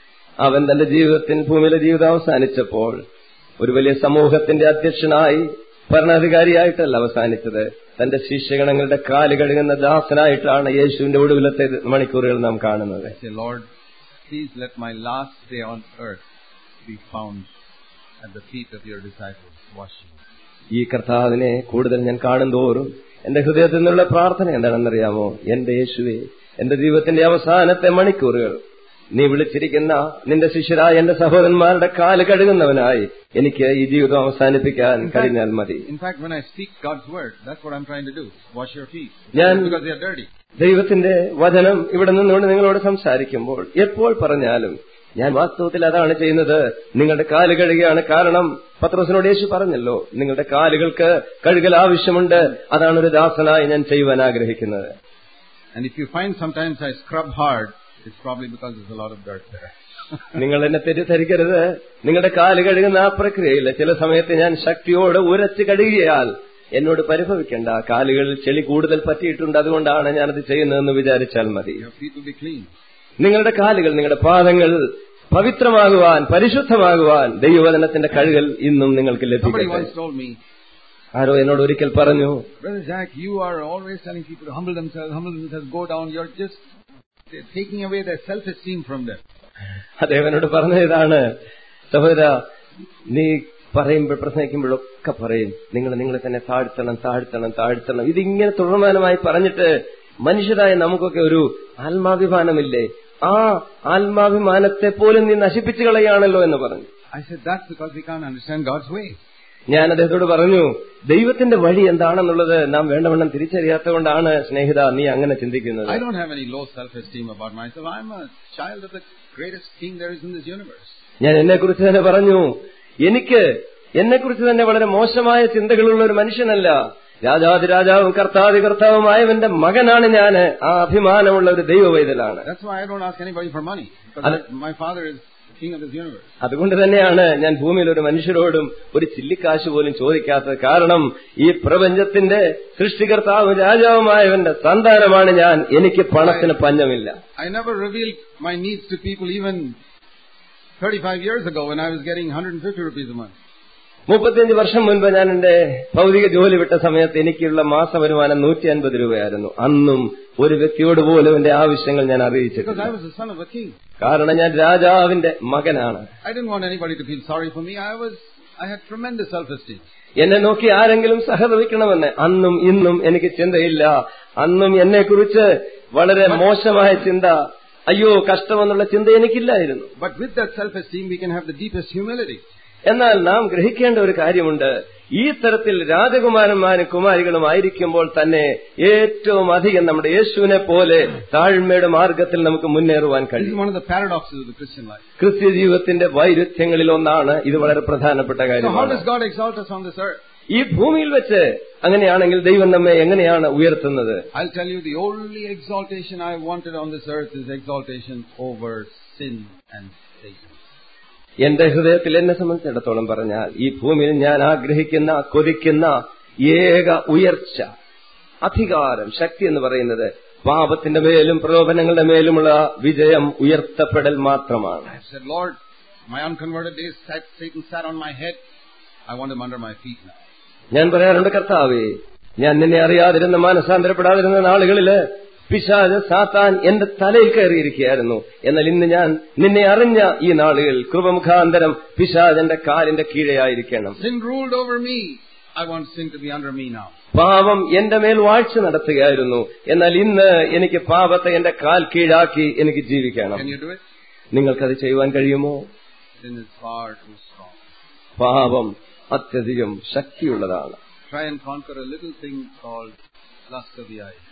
അവൻ തന്റെ ജീവിതത്തിൽ ഭൂമിയിലെ ജീവിതം അവസാനിച്ചപ്പോൾ ഒരു വലിയ സമൂഹത്തിന്റെ അധ്യക്ഷനായി ഭരണാധികാരിയായിട്ടല്ല അവസാനിച്ചത് തന്റെ ശിഷ്യഗണങ്ങളുടെ കാല് കഴുകുന്ന ദാസനായിട്ടാണ് യേശുവിന്റെ ഒടുവിലത്തെ മണിക്കൂറുകൾ നാം കാണുന്നത് I say, Lord, please let my last day on earth be found at the feet of your disciples, washing. ഈ കർത്താവിനെ കൂടുതൽ ഞാൻ കാണുന്തോറും എന്റെ ഹൃദയത്തിൽ നിന്നുള്ള പ്രാർത്ഥന എന്താണെന്നറിയാമോ എന്റെ യേശുവെ എന്റെ ജീവിതത്തിന്റെ അവസാനത്തെ മണിക്കൂറുകൾ നീ വിളിച്ചിരിക്കുന്ന നിന്റെ ശിഷ്യരായ എന്റെ സഹോദരന്മാരുടെ കാല് കഴുകുന്നവനായി എനിക്ക് ഈ ജീവിതം അവസാനിപ്പിക്കാൻ കഴിഞ്ഞാൽ മതി In fact, when I speak God's word, that's what I'm trying to do. Wash your feet. ഞാൻ- because they are dirty. ദൈവത്തിന്റെ വചനം ഇവിടെ നിന്നുകൊണ്ട് നിങ്ങളോട് സംസാരിക്കുമ്പോൾ എപ്പോൾ പറഞ്ഞാലും ഞാൻ വാസ്തവത്തിൽ അതാണ് ചെയ്യുന്നത് നിങ്ങളുടെ കാല് കഴുകുകയാണ് കാരണം പത്രോസിനോട് യേശു പറഞ്ഞല്ലോ നിങ്ങളുടെ കാലുകൾക്ക് കഴുകൽ ആവശ്യമുണ്ട് അതാണ് ഒരു ദാസനായി ഞാൻ ചെയ്യുവാൻ ആഗ്രഹിക്കുന്നത് And if you find sometimes I scrub hard, it's probably because there's a lot of dirt there. നിങ്ങൾ എന്നെ തെറ്റിദ്ധരിക്കരുത് നിങ്ങളുടെ കാല് കഴുകുന്ന ആ പ്രക്രിയയിൽ ചില സമയത്ത് ഞാൻ ശക്തിയോട് ഉരച്ച് കഴുകിയാൽ എന്നോട് പരിഭവിക്കേണ്ട കാലുകളിൽ ചെളി കൂടുതൽ പറ്റിയിട്ടുണ്ട് അതുകൊണ്ടാണ് ഞാനത് ചെയ്യുന്നതെന്ന് വിചാരിച്ചാൽ മതി Your feet will be clean. നിങ്ങളുടെ കാലുകൾ നിങ്ങളുടെ പാദങ്ങൾ പവിത്രമാകുവാൻ പരിശുദ്ധമാകുവാൻ ദൈവവചനത്തിന്റെ കഴുകൽ ഇന്നും നിങ്ങൾക്ക് Somebody ലഭിക്കട്ടെ once told me, ആരോ എന്നോട് ഒരിക്കൽ പറഞ്ഞു Brother Jack, you are always telling people to humble themselves, humble themselves, go down. You're just taking away their self-esteem from them. അദ്ദേഹനോട് പറഞ്ഞ ഇതാണ് സഹോദര നീ പറയുമ്പോൾ പ്രസംഗിക്കുമ്പോഴൊക്കെ പറയും നിങ്ങൾ നിങ്ങളെ തന്നെ താഴ്ത്തണം താഴ്ത്തണം താഴ്ത്തണം ഇതിങ്ങനെ തുടർമാനമായി പറഞ്ഞിട്ട് മനുഷ്യരായ നമുക്കൊക്കെ ഒരു ആത്മാഭിമാനമില്ലേ ആ ആത്മാഭിമാനത്തെ പോലും നീ നശിപ്പിച്ചു കളയാണല്ലോ എന്ന് പറഞ്ഞു I said, that's because we can't understand God's way. ഞാൻ അദ്ദേഹത്തോട് പറഞ്ഞു ദൈവത്തിന്റെ വഴി എന്താണെന്നുള്ളത് നാം വേണ്ടവണ്ണം തിരിച്ചറിയാത്തതുകൊണ്ടാണ് സ്നേഹിത നീ അങ്ങനെ ചിന്തിക്കുന്നത് I don't have any low self-esteem about myself. I'm a child of the greatest king there is in this universe. ഞാൻ എന്നെക്കുറിച്ച് തന്നെ പറഞ്ഞു എനിക്ക് എന്നെക്കുറിച്ച് തന്നെ വളരെ മോശമായ ചിന്തകളുള്ള ഒരു മനുഷ്യനല്ല രാജാതിരാജാവും കർത്താതി കർത്താവുമായവന്റെ മകനാണ് ഞാൻ ആ അഭിമാനമുള്ള ഒരു ദൈവവൈതലാണ് That's why I don't ask anybody for money. Because Other- my, my father is the king of this universe. അതുകൊണ്ട് തന്നെയാണ് ഞാൻ ഭൂമിയിൽ ഒരു മനുഷ്യരോടും ഒരു ചില്ലിക്കാശ് പോലും ചോദിക്കാത്തത് കാരണം ഈ പ്രപഞ്ചത്തിന്റെ സൃഷ്ടികർത്താവും രാജാവുമായവന്റെ സന്താനമാണ് ഞാൻ എനിക്ക് പണത്തിന് പഞ്ഞമില്ല I never revealed my needs to people even 35 years ago when I was getting 150 rupees a month. മുപ്പത്തിയഞ്ച് വർഷം മുൻപ് ഞാൻ എന്റെ ഭൗതിക ജോലി വിട്ട സമയത്ത് എനിക്കുള്ള മാസ വരുമാനം നൂറ്റി അൻപത് രൂപയായിരുന്നു അന്നും ഒരു വ്യക്തിയോട് പോലും എന്റെ ആവശ്യങ്ങൾ ഞാൻ Because അറിയിച്ചിട്ടില്ല I was the son of a king. കാരണം ഞാൻ രാജാവിന്റെ മകനാണ് I didn't want anybody to feel sorry for me. I was, I had tremendous self-esteem. എന്നെ നോക്കി ആരെങ്കിലും സഹതപിക്കണമെന്ന് അന്നും ഇന്നും എനിക്ക് ചിന്തയില്ല അന്നും എന്നെക്കുറിച്ച് വളരെ മോശമായ ചിന്ത അയ്യോ കഷ്ടമെന്നുള്ള ചിന്ത എനിക്കില്ലായിരുന്നു But with that self-esteem, we can have the deepest humility. എന്നാൽ നാം ഗ്രഹിക്കേണ്ട ഒരു കാര്യമുണ്ട് ഈ തരത്തിൽ രാജകുമാരന്മാരും കുമാരികളും ആയിരിക്കുമ്പോൾ തന്നെ ഏറ്റവും അധികം നമ്മുടെ യേശുവിനെ പോലെ താഴ്മയുടെ മാർഗത്തിൽ നമുക്ക് മുന്നേറുവാൻ This is കഴിയും one of the paradoxes of the Christian life. ക്രിസ്ത്യ ജീവിതത്തിന്റെ വൈരുദ്ധ്യങ്ങളിൽ ഒന്നാണ് ഇത് വളരെ പ്രധാനപ്പെട്ട So how കാര്യമാണ് does God exalt us on this earth? ഈ ഭൂമിയിൽ വെച്ച് അങ്ങനെയാണെങ്കിൽ ദൈവം നമ്മെ എങ്ങനെയാണ് ഉയർത്തുന്നത് I'll tell you the only exaltation I wanted on this earth is exaltation over sin and Satan. എന്റെ ഹൃദയത്തിൽ എന്നെ സംബന്ധിച്ചിടത്തോളം പറഞ്ഞാൽ ഈ ഭൂമിയിൽ ഞാൻ ആഗ്രഹിക്കുന്ന കൊതിക്കുന്ന ഏക ഉയർച്ച അധികാരം ശക്തി എന്ന് പറയുന്നത് പാപത്തിന്റെ മേലും പ്രലോഭനങ്ങളുടെ മേലുമുള്ള വിജയം ഉയർത്തപ്പെടൽ മാത്രമാണ് I have said, Lord, my unconverted days, sat- Satan sat on my head. I want him under my feet now. ഞാൻ പറയാറുണ്ട് കർത്താവേ ഞാൻ നിന്നെ അറിയാതിരുന്ന മാനസാന്തരപ്പെടാതിരുന്ന നാളുകളില് പിശാജ് സാത്താൻ എന്റെ തലയിൽ കയറിയിരിക്കുകയായിരുന്നു എന്നാൽ ഇന്ന് ഞാൻ നിന്നെ അറിഞ്ഞ ഈ നാളുകൾ കൃപമുഖാന്തരം പിശാജ് എന്റെ കാലിന്റെ കീഴെയായിരിക്കണം Sin ruled over me. I want sin to be under me now. പാപം എന്റെ മേൽ വാഴ്ച നടത്തുകയായിരുന്നു എന്നാൽ ഇന്ന് എനിക്ക് പാപത്തെ എന്റെ കാൽ കീഴാക്കി എനിക്ക് ജീവിക്കണം Can you do it? നിങ്ങൾക്കത് ചെയ്യുവാൻ കഴിയുമോ Sin is far too strong. പാപം അത്യധികം ശക്തിയുള്ളതാണ് Try and conquer a little thing called lust of the eye.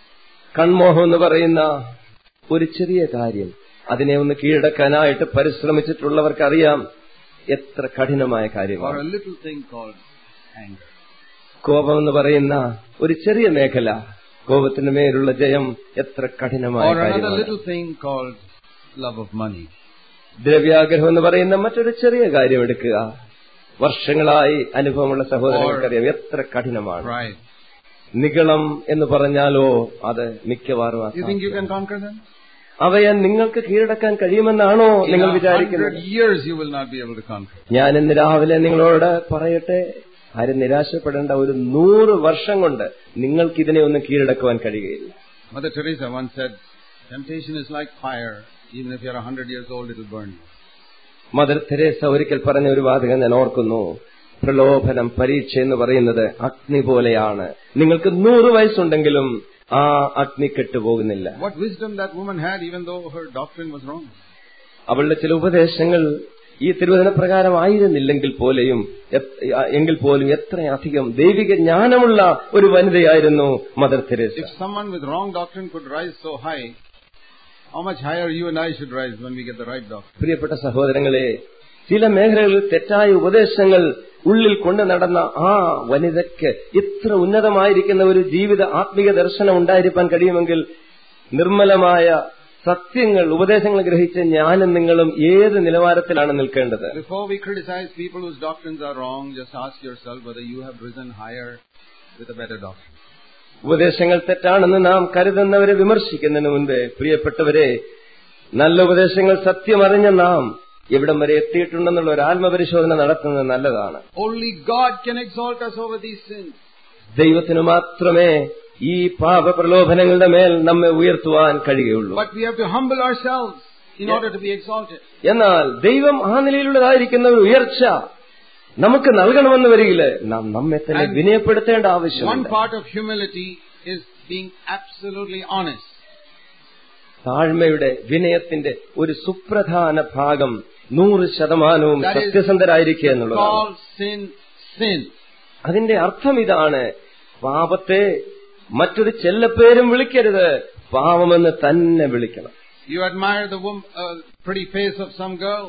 കൺമോഹം എന്ന് പറയുന്ന ഒരു ചെറിയ കാര്യം അതിനെ ഒന്ന് കീഴടക്കാനായിട്ട് പരിശ്രമിച്ചിട്ടുള്ളവർക്കറിയാം എത്ര കഠിനമായ Or കാര്യമാണ് a little thing called anger. കോപം എന്ന് പറയുന്ന ഒരു ചെറിയ മേഖല കോപത്തിന് മേലുള്ള ജയം എത്ര കഠിനമായ Or another കാര്യമാണ് little thing called love of money. ദ്രവ്യാഗ്രഹം എന്ന് പറയുന്ന മറ്റൊരു ചെറിയ കാര്യം എടുക്കുക വർഷങ്ങളായി അനുഭവമുള്ള സഹോദരങ്ങൾക്കറിയാം എത്ര കഠിനമാണ് Pride. നിഗളം എന്ന് പറഞ്ഞാലോ അത് മിക്കവാറും You think you അസാധ്യമാണ്. can conquer them? അവയെ നിങ്ങൾക്ക് കീഴടക്കാൻ കഴിയുമെന്നാണോ In നിങ്ങൾ a വിചാരിക്കുന്നത് hundred years you will not be able to conquer. ഞാൻ ഇന്ന് രാവിലെ നിങ്ങളോട് പറയട്ടെ ആരും നിരാശപ്പെടേണ്ട ഒരു നൂറ് വർഷം കൊണ്ട് നിങ്ങൾക്ക് ഇതിനെ ഒന്നും കീഴടക്കുവാൻ കഴിയുകയില്ല Mother Teresa once said, temptation is like fire. Even if you're a hundred years old, it will burn you. Mother Teresa ഒരിക്കൽ പറഞ്ഞ ഒരു വാചകം ഞാൻ ഓർക്കുന്നു പ്രലോഭനം പരീക്ഷ എന്ന് പറയുന്നത് അഗ്നി പോലെയാണ് നിങ്ങൾക്ക് നൂറ് വയസ്സുണ്ടെങ്കിലും ആ അഗ്നി കെട്ടുപോകുന്നില്ല What wisdom that woman had, even though her doctrine was wrong. അവളുടെ ചില ഉപദേശങ്ങൾ ഈ തിരുവചന പ്രകാരം ആയിരുന്നില്ലെങ്കിൽ പോലെയും എ- എങ്കിൽ പോലും എത്രയധികം ദൈവിക ജ്ഞാനമുള്ള ഒരു വനിതയായിരുന്നു mother Teresa If someone with wrong doctrine could rise so high, how much higher you and I should rise when we get the right doctrine? പ്രിയപ്പെട്ട സഹോദരങ്ങളെ ചില മേഖലകളിൽ തെറ്റായ ഉപദേശങ്ങൾ ഉള്ളിൽ കൊണ്ടു നടന്ന ആ വനിതയ്ക്ക് ഇത്ര ഉന്നതമായിരിക്കുന്ന ഒരു ജീവിത ആത്മീക ദർശനം ഉണ്ടായിരിക്കാൻ കഴിയുമെങ്കിൽ നിർമ്മലമായ സത്യങ്ങൾ ഉപദേശങ്ങൾ ഗ്രഹിച്ച ഞാനും നിങ്ങളും ഏത് നിലവാരത്തിലാണ് നിൽക്കേണ്ടത് Before we criticize people whose doctrines are wrong, just ask yourself whether you have risen higher with a better doctrine. ഉപദേശങ്ങൾ തെറ്റാണെന്ന് നാം കരുതുന്നവരെ വിമർശിക്കുന്നതിന് മുൻപ് പ്രിയപ്പെട്ടവരെ നല്ല ഉപദേശങ്ങൾ സത്യമറിഞ്ഞ നാം ഇവിടം വരെ എത്തിയിട്ടുണ്ടെന്നുള്ള ഒരു ആത്മപരിശോധന നടത്തുന്നത് നല്ലതാണ് Only God can exalt us over these sins. ദൈവത്തിന് മാത്രമേ ഈ പാപപ്രലോഭനങ്ങളുടെ മേൽ നമ്മെ ഉയർത്തുവാൻ കഴിയുകയുള്ളൂ But we have to humble ourselves in order to be exalted. എന്നാൽ ദൈവം ആ നിലയിലുള്ളതായിരിക്കുന്ന ഒരു ഉയർച്ച നമുക്ക് നൽകണമെന്ന് വരികില് നാം നമ്മെ തന്നെ And വിനയപ്പെടുത്തേണ്ട One ആവശ്യമുണ്ട് part of humility is being absolutely honest. താഴ്മയുടെ വിനയത്തിന്റെ ഒരു സുപ്രധാന ഭാഗം നൂറ് ശതമാനവും That is സത്യസന്ധരായിരിക്കുക എന്നുള്ളതാണ് Call sin sin. അതിന്റെ അർത്ഥം ഇതാണ് പാപത്തെ മറ്റൊരു ചെല്ലപ്പേരും വിളിക്കരുത് പാപമെന്ന് തന്നെ വിളിക്കണം You admire the wom- uh, pretty face of some girl.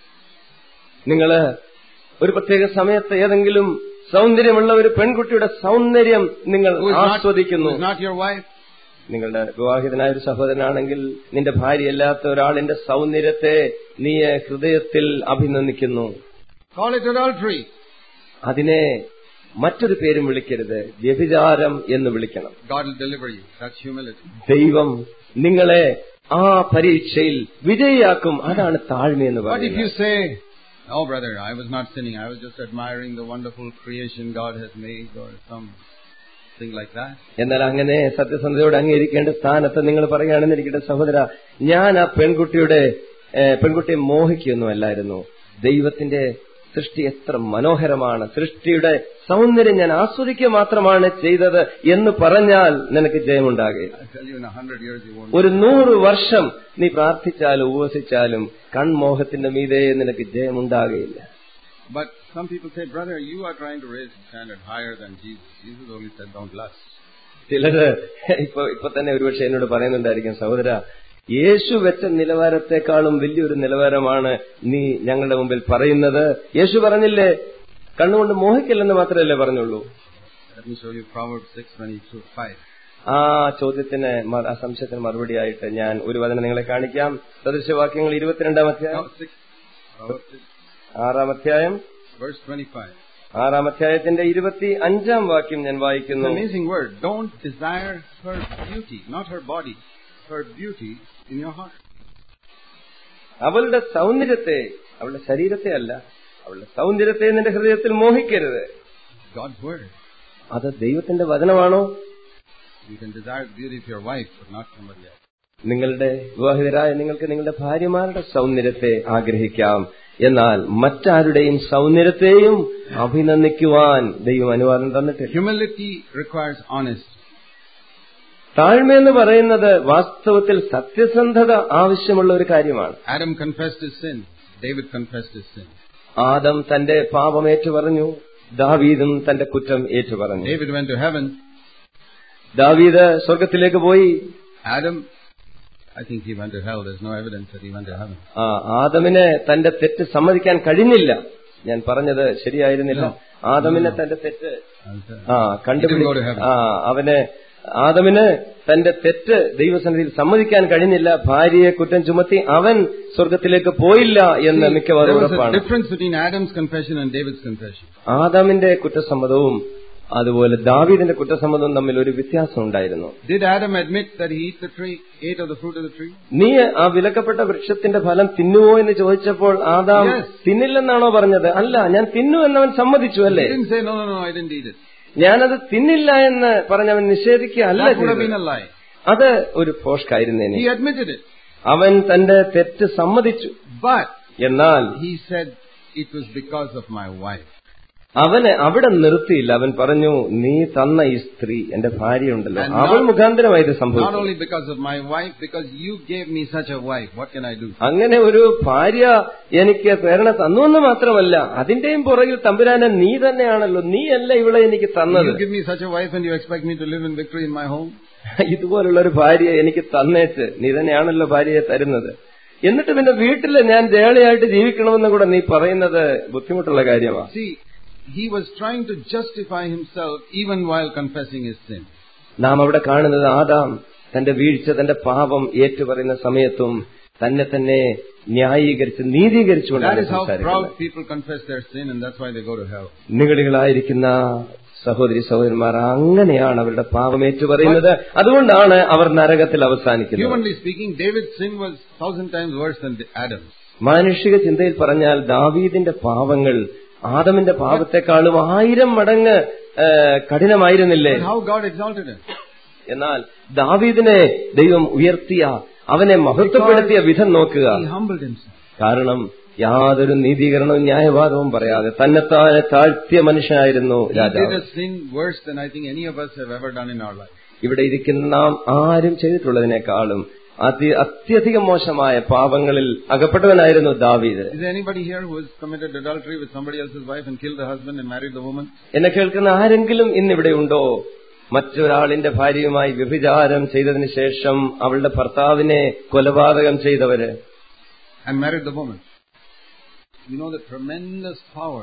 നിങ്ങള് ഒരു പ്രത്യേക സമയത്ത് ഏതെങ്കിലും സൗന്ദര്യമുള്ള ഒരു പെൺകുട്ടിയുടെ സൗന്ദര്യം നിങ്ങൾ Who is not, who ആസ്വദിക്കുന്നു is not your wife. നിങ്ങളുടെ വിവാഹിതനായ ഒരു സഹോദരനാണെങ്കിൽ നിന്റെ ഭാര്യയല്ലാത്ത ഒരാളിന്റെ സൗന്ദര്യത്തെ നീ ഹൃദയത്തിൽ അഭിനന്ദിക്കുന്നു Call it adultery. അതിനെ മറ്റൊരു പേരും വിളിക്കരുത് വ്യഭിചാരം എന്ന് വിളിക്കണം God will deliver you. That's humility. ദൈവം നിങ്ങളെ ആ പരീക്ഷയിൽ വിജയിയാക്കും അതാണ് താഴ്മയെന്ന് What if you പറയുന്നത് say, Oh brother, I was not sinning. I was just admiring the wonderful creation God has made or something like that. എന്നാൽ അങ്ങനെ സത്യസന്ധതയോട് അംഗീകരിക്കേണ്ട സ്ഥാനത്ത് നിങ്ങൾ പറയുകയാണെന്ന് ഇരിക്കട്ടെ സഹോദര ഞാൻ ആ പെൺകുട്ടിയുടെ ഏ, പെൺകുട്ടിയെ മോഹിക്കുകയൊന്നുമല്ലായിരുന്നു ദൈവത്തിന്റെ സൃഷ്ടി എത്ര മനോഹരമാണ് സൃഷ്ടിയുടെ സൗന്ദര്യം ഞാൻ ആസ്വദിക്കുക മാത്രമാണ് ചെയ്തത് എന്ന് പറഞ്ഞാൽ നിനക്ക് ജയമുണ്ടാകുക I tell you, in a hundred years you won't. ഒരു നൂറ് വർഷം നീ പ്രാർത്ഥിച്ചാലും ഉപവസിച്ചാലും കൺമോഹത്തിന്റെ മീതെ നിനക്ക് ജയമുണ്ടാകുകയില്ല But some people say, brother, you are trying to raise the standard higher than Jesus. Jesus only said, don't lust. ചിലര് ഇപ്പൊ ഇപ്പൊ തന്നെ ഒരുപക്ഷെ എന്നോട് പറയുന്നുണ്ടായിരിക്കും സഹോദര യേശു വെച്ച നിലവാരത്തെക്കാളും വലിയൊരു നിലവാരമാണ് നീ ഞങ്ങളുടെ മുമ്പിൽ പറയുന്നത് യേശു പറഞ്ഞില്ലേ കണ്ണുകൊണ്ട് മോഹിക്കില്ലെന്ന് മാത്രമല്ലേ പറഞ്ഞുള്ളൂ Let me show you Proverbs 6, 22, 5. ആ ചോദ്യത്തിന് മ- ആ സംശയത്തിന് മറുപടിയായിട്ട് ഞാൻ ഒരു വചനം നിങ്ങളെ കാണിക്കാം സദൃശവാക്യങ്ങൾ ഇരുപത്തിരണ്ടാം അധ്യായം No, 6. Proverbs 6, ആറാം അധ്യായം verse 25. ആറാം അധ്യായത്തിന്റെ ഇരുപത്തി അഞ്ചാം വാക്യം ഞാൻ It's വായിക്കുന്നു an amazing word. Don't desire her beauty, not her body, her beauty in your heart. അവളുടെ സൗന്ദര്യത്തെ അവളുടെ ശരീരത്തെ അല്ല അവളുടെ സൗന്ദര്യത്തെ നിന്റെ ഹൃദയത്തിൽ മോഹിക്കരുത് God's word. അത് ദൈവത്തിന്റെ വചനമാണോ You can desire the beauty of your wife, but not somebody else. നിങ്ങളുടെ വിവാഹിതരായ നിങ്ങൾക്ക് നിങ്ങളുടെ ഭാര്യമാരുടെ സൗന്ദര്യത്തെ ആഗ്രഹിക്കാം എന്നാൽ മറ്റാരുടെയും സൗന്ദര്യത്തെയും അഭിനന്ദിക്കുവാൻ ദൈവം അനുവാദം തന്നിട്ടില്ല Humility requires honesty. താഴ്മയെന്ന് പറയുന്നത് വാസ്തവത്തിൽ സത്യസന്ധത ആവശ്യമുള്ള ഒരു കാര്യമാണ് Adam confessed his sin. David confessed his sin. Adam തന്റെ പാപം ഏറ്റുപറഞ്ഞു ദാവീദും തന്റെ കുറ്റം ഏറ്റുപറഞ്ഞു David went to heaven. ദാവീദ് സ്വർഗത്തിലേക്ക് പോയി Adam, I think he went to hell. There's no evidence that he went to heaven. ആ ആദമിന് തന്റെ തെറ്റ് സമ്മതിക്കാൻ കഴിഞ്ഞില്ല ഞാൻ പറഞ്ഞത് ശരിയായിരുന്നില്ല ആദമിന് തന്റെ തെറ്റ് I'll tell- ആ He didn't go to കണ്ടുപിടി heaven. ആ അവന് ആദമിന് തന്റെ തെറ്റ് ദൈവസന്നിധിയിൽ സമ്മതിക്കാൻ കഴിഞ്ഞില്ല ഭാര്യയെ കുറ്റം ചുമത്തി അവൻ സ്വർഗത്തിലേക്ക് പോയില്ല എന്ന് See, മിക്കവാറും there was a ഉറപ്പാണ് difference between Adam's confession and David's confession. ആദാമിന്റെ കുറ്റസമ്മതവും അതുപോലെ ദാവീദിന്റെ കുറ്റസമ്മതവും തമ്മിൽ ഒരു വ്യത്യാസം ഉണ്ടായിരുന്നു Did Adam admit that he ate the tree, ate of the fruit of the tree? നീ ആ വിലക്കപ്പെട്ട വൃക്ഷത്തിന്റെ ഫലം തിന്നുവോ എന്ന് ചോദിച്ചപ്പോൾ ആദാം Yes. തിന്നില്ലെന്നാണോ പറഞ്ഞത് അല്ല ഞാൻ തിന്നു എന്നവൻ സമ്മതിച്ചു He അല്ലേ didn't say, no, no, no, I didn't eat it. ഞാനത് തിന്നില്ല എന്ന് പറഞ്ഞവൻ നിഷേധിക്കുക അല്ല That would have been ചെയ്തത്. a lie. അത് ഒരു ഫോഷ്കായിരുന്നേനെ He admitted it. അവൻ തന്റെ തെറ്റ് സമ്മതിച്ചു But എന്നാൽ he said, it was because of my wife. അവന് അവിടെ നിർത്തിയില്ല അവൻ പറഞ്ഞു നീ തന്ന ഈ സ്ത്രീ എന്റെ ഭാര്യയുണ്ടല്ലോ And അവൾ not- മുഖാന്തരമായി ഇത് Not സംഭവിച്ചു only because of my wife, because you gave me such a wife. What can I do? അങ്ങനെ ഒരു ഭാര്യ എനിക്ക് പ്രേരണ തന്നു എന്ന് മാത്രമല്ല അതിന്റെയും പുറകിൽ തമ്പുരാനെ നീ തന്നെയാണല്ലോ നീയല്ല ഇവളെ എനിക്ക് തന്നത് You give me such a wife and you expect me to live in victory in my home? ഇതുപോലുള്ള ഒരു ഭാര്യ എനിക്ക് തന്നേച്ച് നീ തന്നെയാണല്ലോ ഭാര്യയെ തരുന്നത് എന്നിട്ട് പിന്നെ വീട്ടില് ഞാൻ ജയാളിയായിട്ട് ജീവിക്കണമെന്ന് കൂടെ നീ പറയുന്നത് ബുദ്ധിമുട്ടുള്ള കാര്യമാണ് See, he was trying to justify himself even while confessing his sin. നാം അവിടെ കാണുന്നത് ആദാം തന്റെ വീഴ്ച തന്റെ പാപം ഏറ്റുപറയുന്ന സമയത്തും തന്നെ തന്നെ ന്യായീകരിച്ച് That നീതീകരിച്ചുകൊണ്ടാണ് is how സംസാരിക്കുന്നത് proud people confess their sin and that's why they go to hell. നിഗളികളായിരിക്കുന്ന സഹോദരി സഹോദരന്മാർ അങ്ങനെയാണ് അവരുടെ പാപം ഏറ്റുപറയുന്നത് അതുകൊണ്ടാണ് അവർ നരകത്തിൽ അവസാനിക്കുന്നത് Humanly speaking, David's sin was thousand times worse than Adam's. മാനുഷിക ചിന്തയിൽ പറഞ്ഞാൽ ദാവീദിന്റെ പാപങ്ങൾ ആദമിന്റെ പാപത്തെക്കാളും ആയിരം മടങ്ങ് ഏ, കഠിനമായിരുന്നില്ലേ But how God exalted him. എന്നാൽ ദാവീദിനെ ദൈവം ഉയർത്തിയ അവനെ മഹത്വപ്പെടുത്തിയ വിധം നോക്കുക He humbled himself. കാരണം യാതൊരു നീതീകരണവും ന്യായവാദവും പറയാതെ തന്നെത്താനെ താഴ്ത്തിയ മനുഷ്യനായിരുന്നു He did രാജാവ് a sin worse than I think any of us have ever done in our life. ഇവിടെ ഇരിക്കുന്ന നാം ആരും ചെയ്തിട്ടുള്ളതിനേക്കാളും അതി അത്യധികം മോശമായ പാപങ്ങളിൽ അകപ്പെട്ടവനായിരുന്നു ദാവീദ് Is there anybody here who has committed adultery with somebody else's wife and killed the husband and married the woman? എന്നെ കേൾക്കുന്ന ആരെങ്കിലും ഇന്നിവിടെ ഉണ്ടോ മറ്റൊരാളിന്റെ ഭാര്യയുമായി വ്യഭിചാരം ചെയ്തതിനു ശേഷം അവളുടെ ഭർത്താവിനെ കൊലപാതകം ചെയ്തവര് And married the woman. You know the tremendous power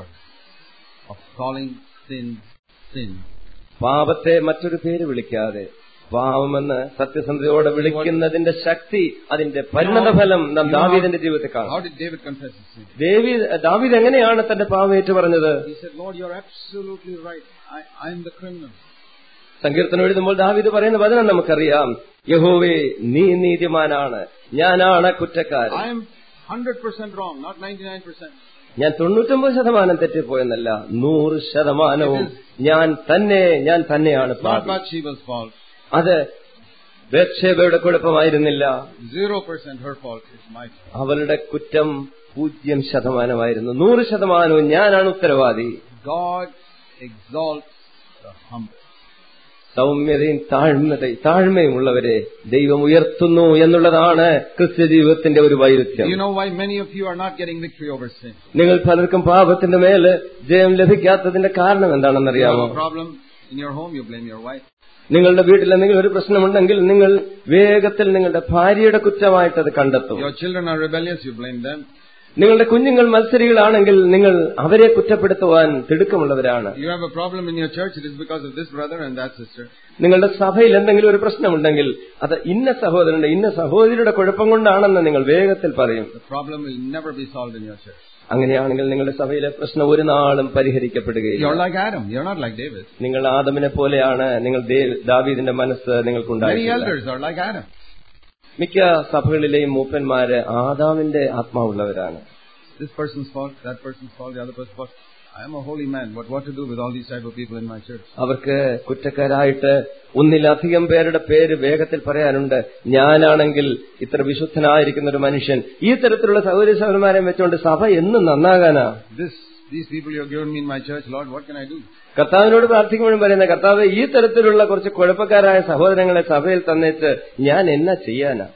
of calling sin sin. പാപത്തെ മറ്റൊരു പേര് വിളിക്കാതെ പാവമെന്ന് സത്യസന്ധതയോടെ വിളിക്കുന്നതിന്റെ ശക്തി അതിന്റെ പരിണതഫലം നാം ദാവീദിന്റെ ജീവിതത്തിൽ കാണാം How did David confess his sin? ദേവി ദാവീദ് എങ്ങനെയാണ് തന്റെ പാവം ഏറ്റു പറഞ്ഞത് He said, Lord, you're absolutely right. I, I'm the criminal. സങ്കീർത്തനം എഴുതുമ്പോൾ ദാവീദ് പറയുന്ന വചനം നമുക്കറിയാം യഹോവേ നീ നീതിമാനാണ് ഞാനാണ് കുറ്റക്കാരൻ I am 100% wrong, not 99%. ഞാൻ തൊണ്ണൂറ്റൊമ്പത് ശതമാനം തെറ്റിപ്പോയെന്നല്ല നൂറ് ശതമാനവും ഞാൻ തന്നെ ഞാൻ തന്നെയാണ് It's not പാപി Bathsheba's fault. അത് ബേത്ഷേബയുടെ കുഴപ്പമായിരുന്നില്ല 0% her fault. It's my fault. അവളുടെ കുറ്റം പൂജ്യം ശതമാനമായിരുന്നു നൂറ് ശതമാനവും ഞാനാണ് ഉത്തരവാദി God exalts the humble. സൗമ്യതയും താഴ്മതയും താഴ്മയും ഉള്ളവരെ ദൈവം ഉയർത്തുന്നു എന്നുള്ളതാണ് ക്രിസ്ത്യ ജീവിതത്തിന്റെ ഒരു വൈരുദ്ധ്യം You know why many of you are not getting victory over sin? നിങ്ങൾ പലർക്കും പാപത്തിന്റെ മേല് ജയം ലഭിക്കാത്തതിന്റെ കാരണം You എന്താണെന്നറിയാമോ have a problem in your home, you blame your wife. നിങ്ങളുടെ വീട്ടിൽ എന്തെങ്കിലും ഒരു പ്രശ്നമുണ്ടെങ്കിൽ നിങ്ങൾ വേഗത്തിൽ നിങ്ങളുടെ ഭാര്യയുടെ കുറ്റമായിട്ട് അത് കണ്ടെത്തും Your children are rebellious, you blame them. നിങ്ങളുടെ കുഞ്ഞുങ്ങൾ മത്സരികളാണെങ്കിൽ നിങ്ങൾ അവരെ കുറ്റപ്പെടുത്തുവാൻ തിടുക്കമുള്ളവരാണ് You have a problem in your church, it is because of this brother and that sister. നിങ്ങളുടെ സഭയിൽ എന്തെങ്കിലും ഒരു പ്രശ്നമുണ്ടെങ്കിൽ അത് ഇന്ന സഹോദരന്റെ ഇന്ന സഹോദരിയുടെ കുഴപ്പം കൊണ്ടാണെന്ന് നിങ്ങൾ വേഗത്തിൽ പറയും The problem will never be solved in your church. അങ്ങനെയാണെങ്കിൽ നിങ്ങളുടെ സഭയിലെ പ്രശ്നം ഒരു നാളും പരിഹരിക്കപ്പെടുകയില്ല You're like Adam, you're not like David. നിങ്ങൾ ആദമിനെ പോലെയാണ് നിങ്ങൾ ദേ- ദാവീദിന്റെ മനസ്സ് Many നിങ്ങൾക്കുണ്ടായിട്ടില്ല elders are like Adam. മിക്ക സഭകളിലെയും മൂപ്പന്മാര് ആദാമിന്റെ ആത്മാവുള്ളവരാണ് This person's fault, that person's fault, the other person's fault. I am a holy man, but what to do with all these type of people in my church? അവർക്ക് കുറ്റക്കാരായിട്ട് ഒന്നിലധികം പേരുടെ പേര് വേഗത്തിൽ പറയാനുണ്ട് ഞാനാണെങ്കിൽ ഇത്ര വിശുദ്ധനായിരിക്കുന്ന ഒരു മനുഷ്യൻ ഈ തരത്തിലുള്ള സൗകര്യ സൗകര്യമാരെ വെച്ചുകൊണ്ട് സഭ എന്നും നന്നാകാനാ This, these people you have given me in my church, Lord, what can I do? കർത്താവിനോട് പ്രാർത്ഥിക്കുമ്പോഴും പറയുന്ന കർത്താവ് ഈ തരത്തിലുള്ള കുറച്ച് കുഴപ്പക്കാരായ സഹോദരങ്ങളെ സഭയിൽ തന്നേച്ച് ഞാൻ എന്നാ ചെയ്യാനാ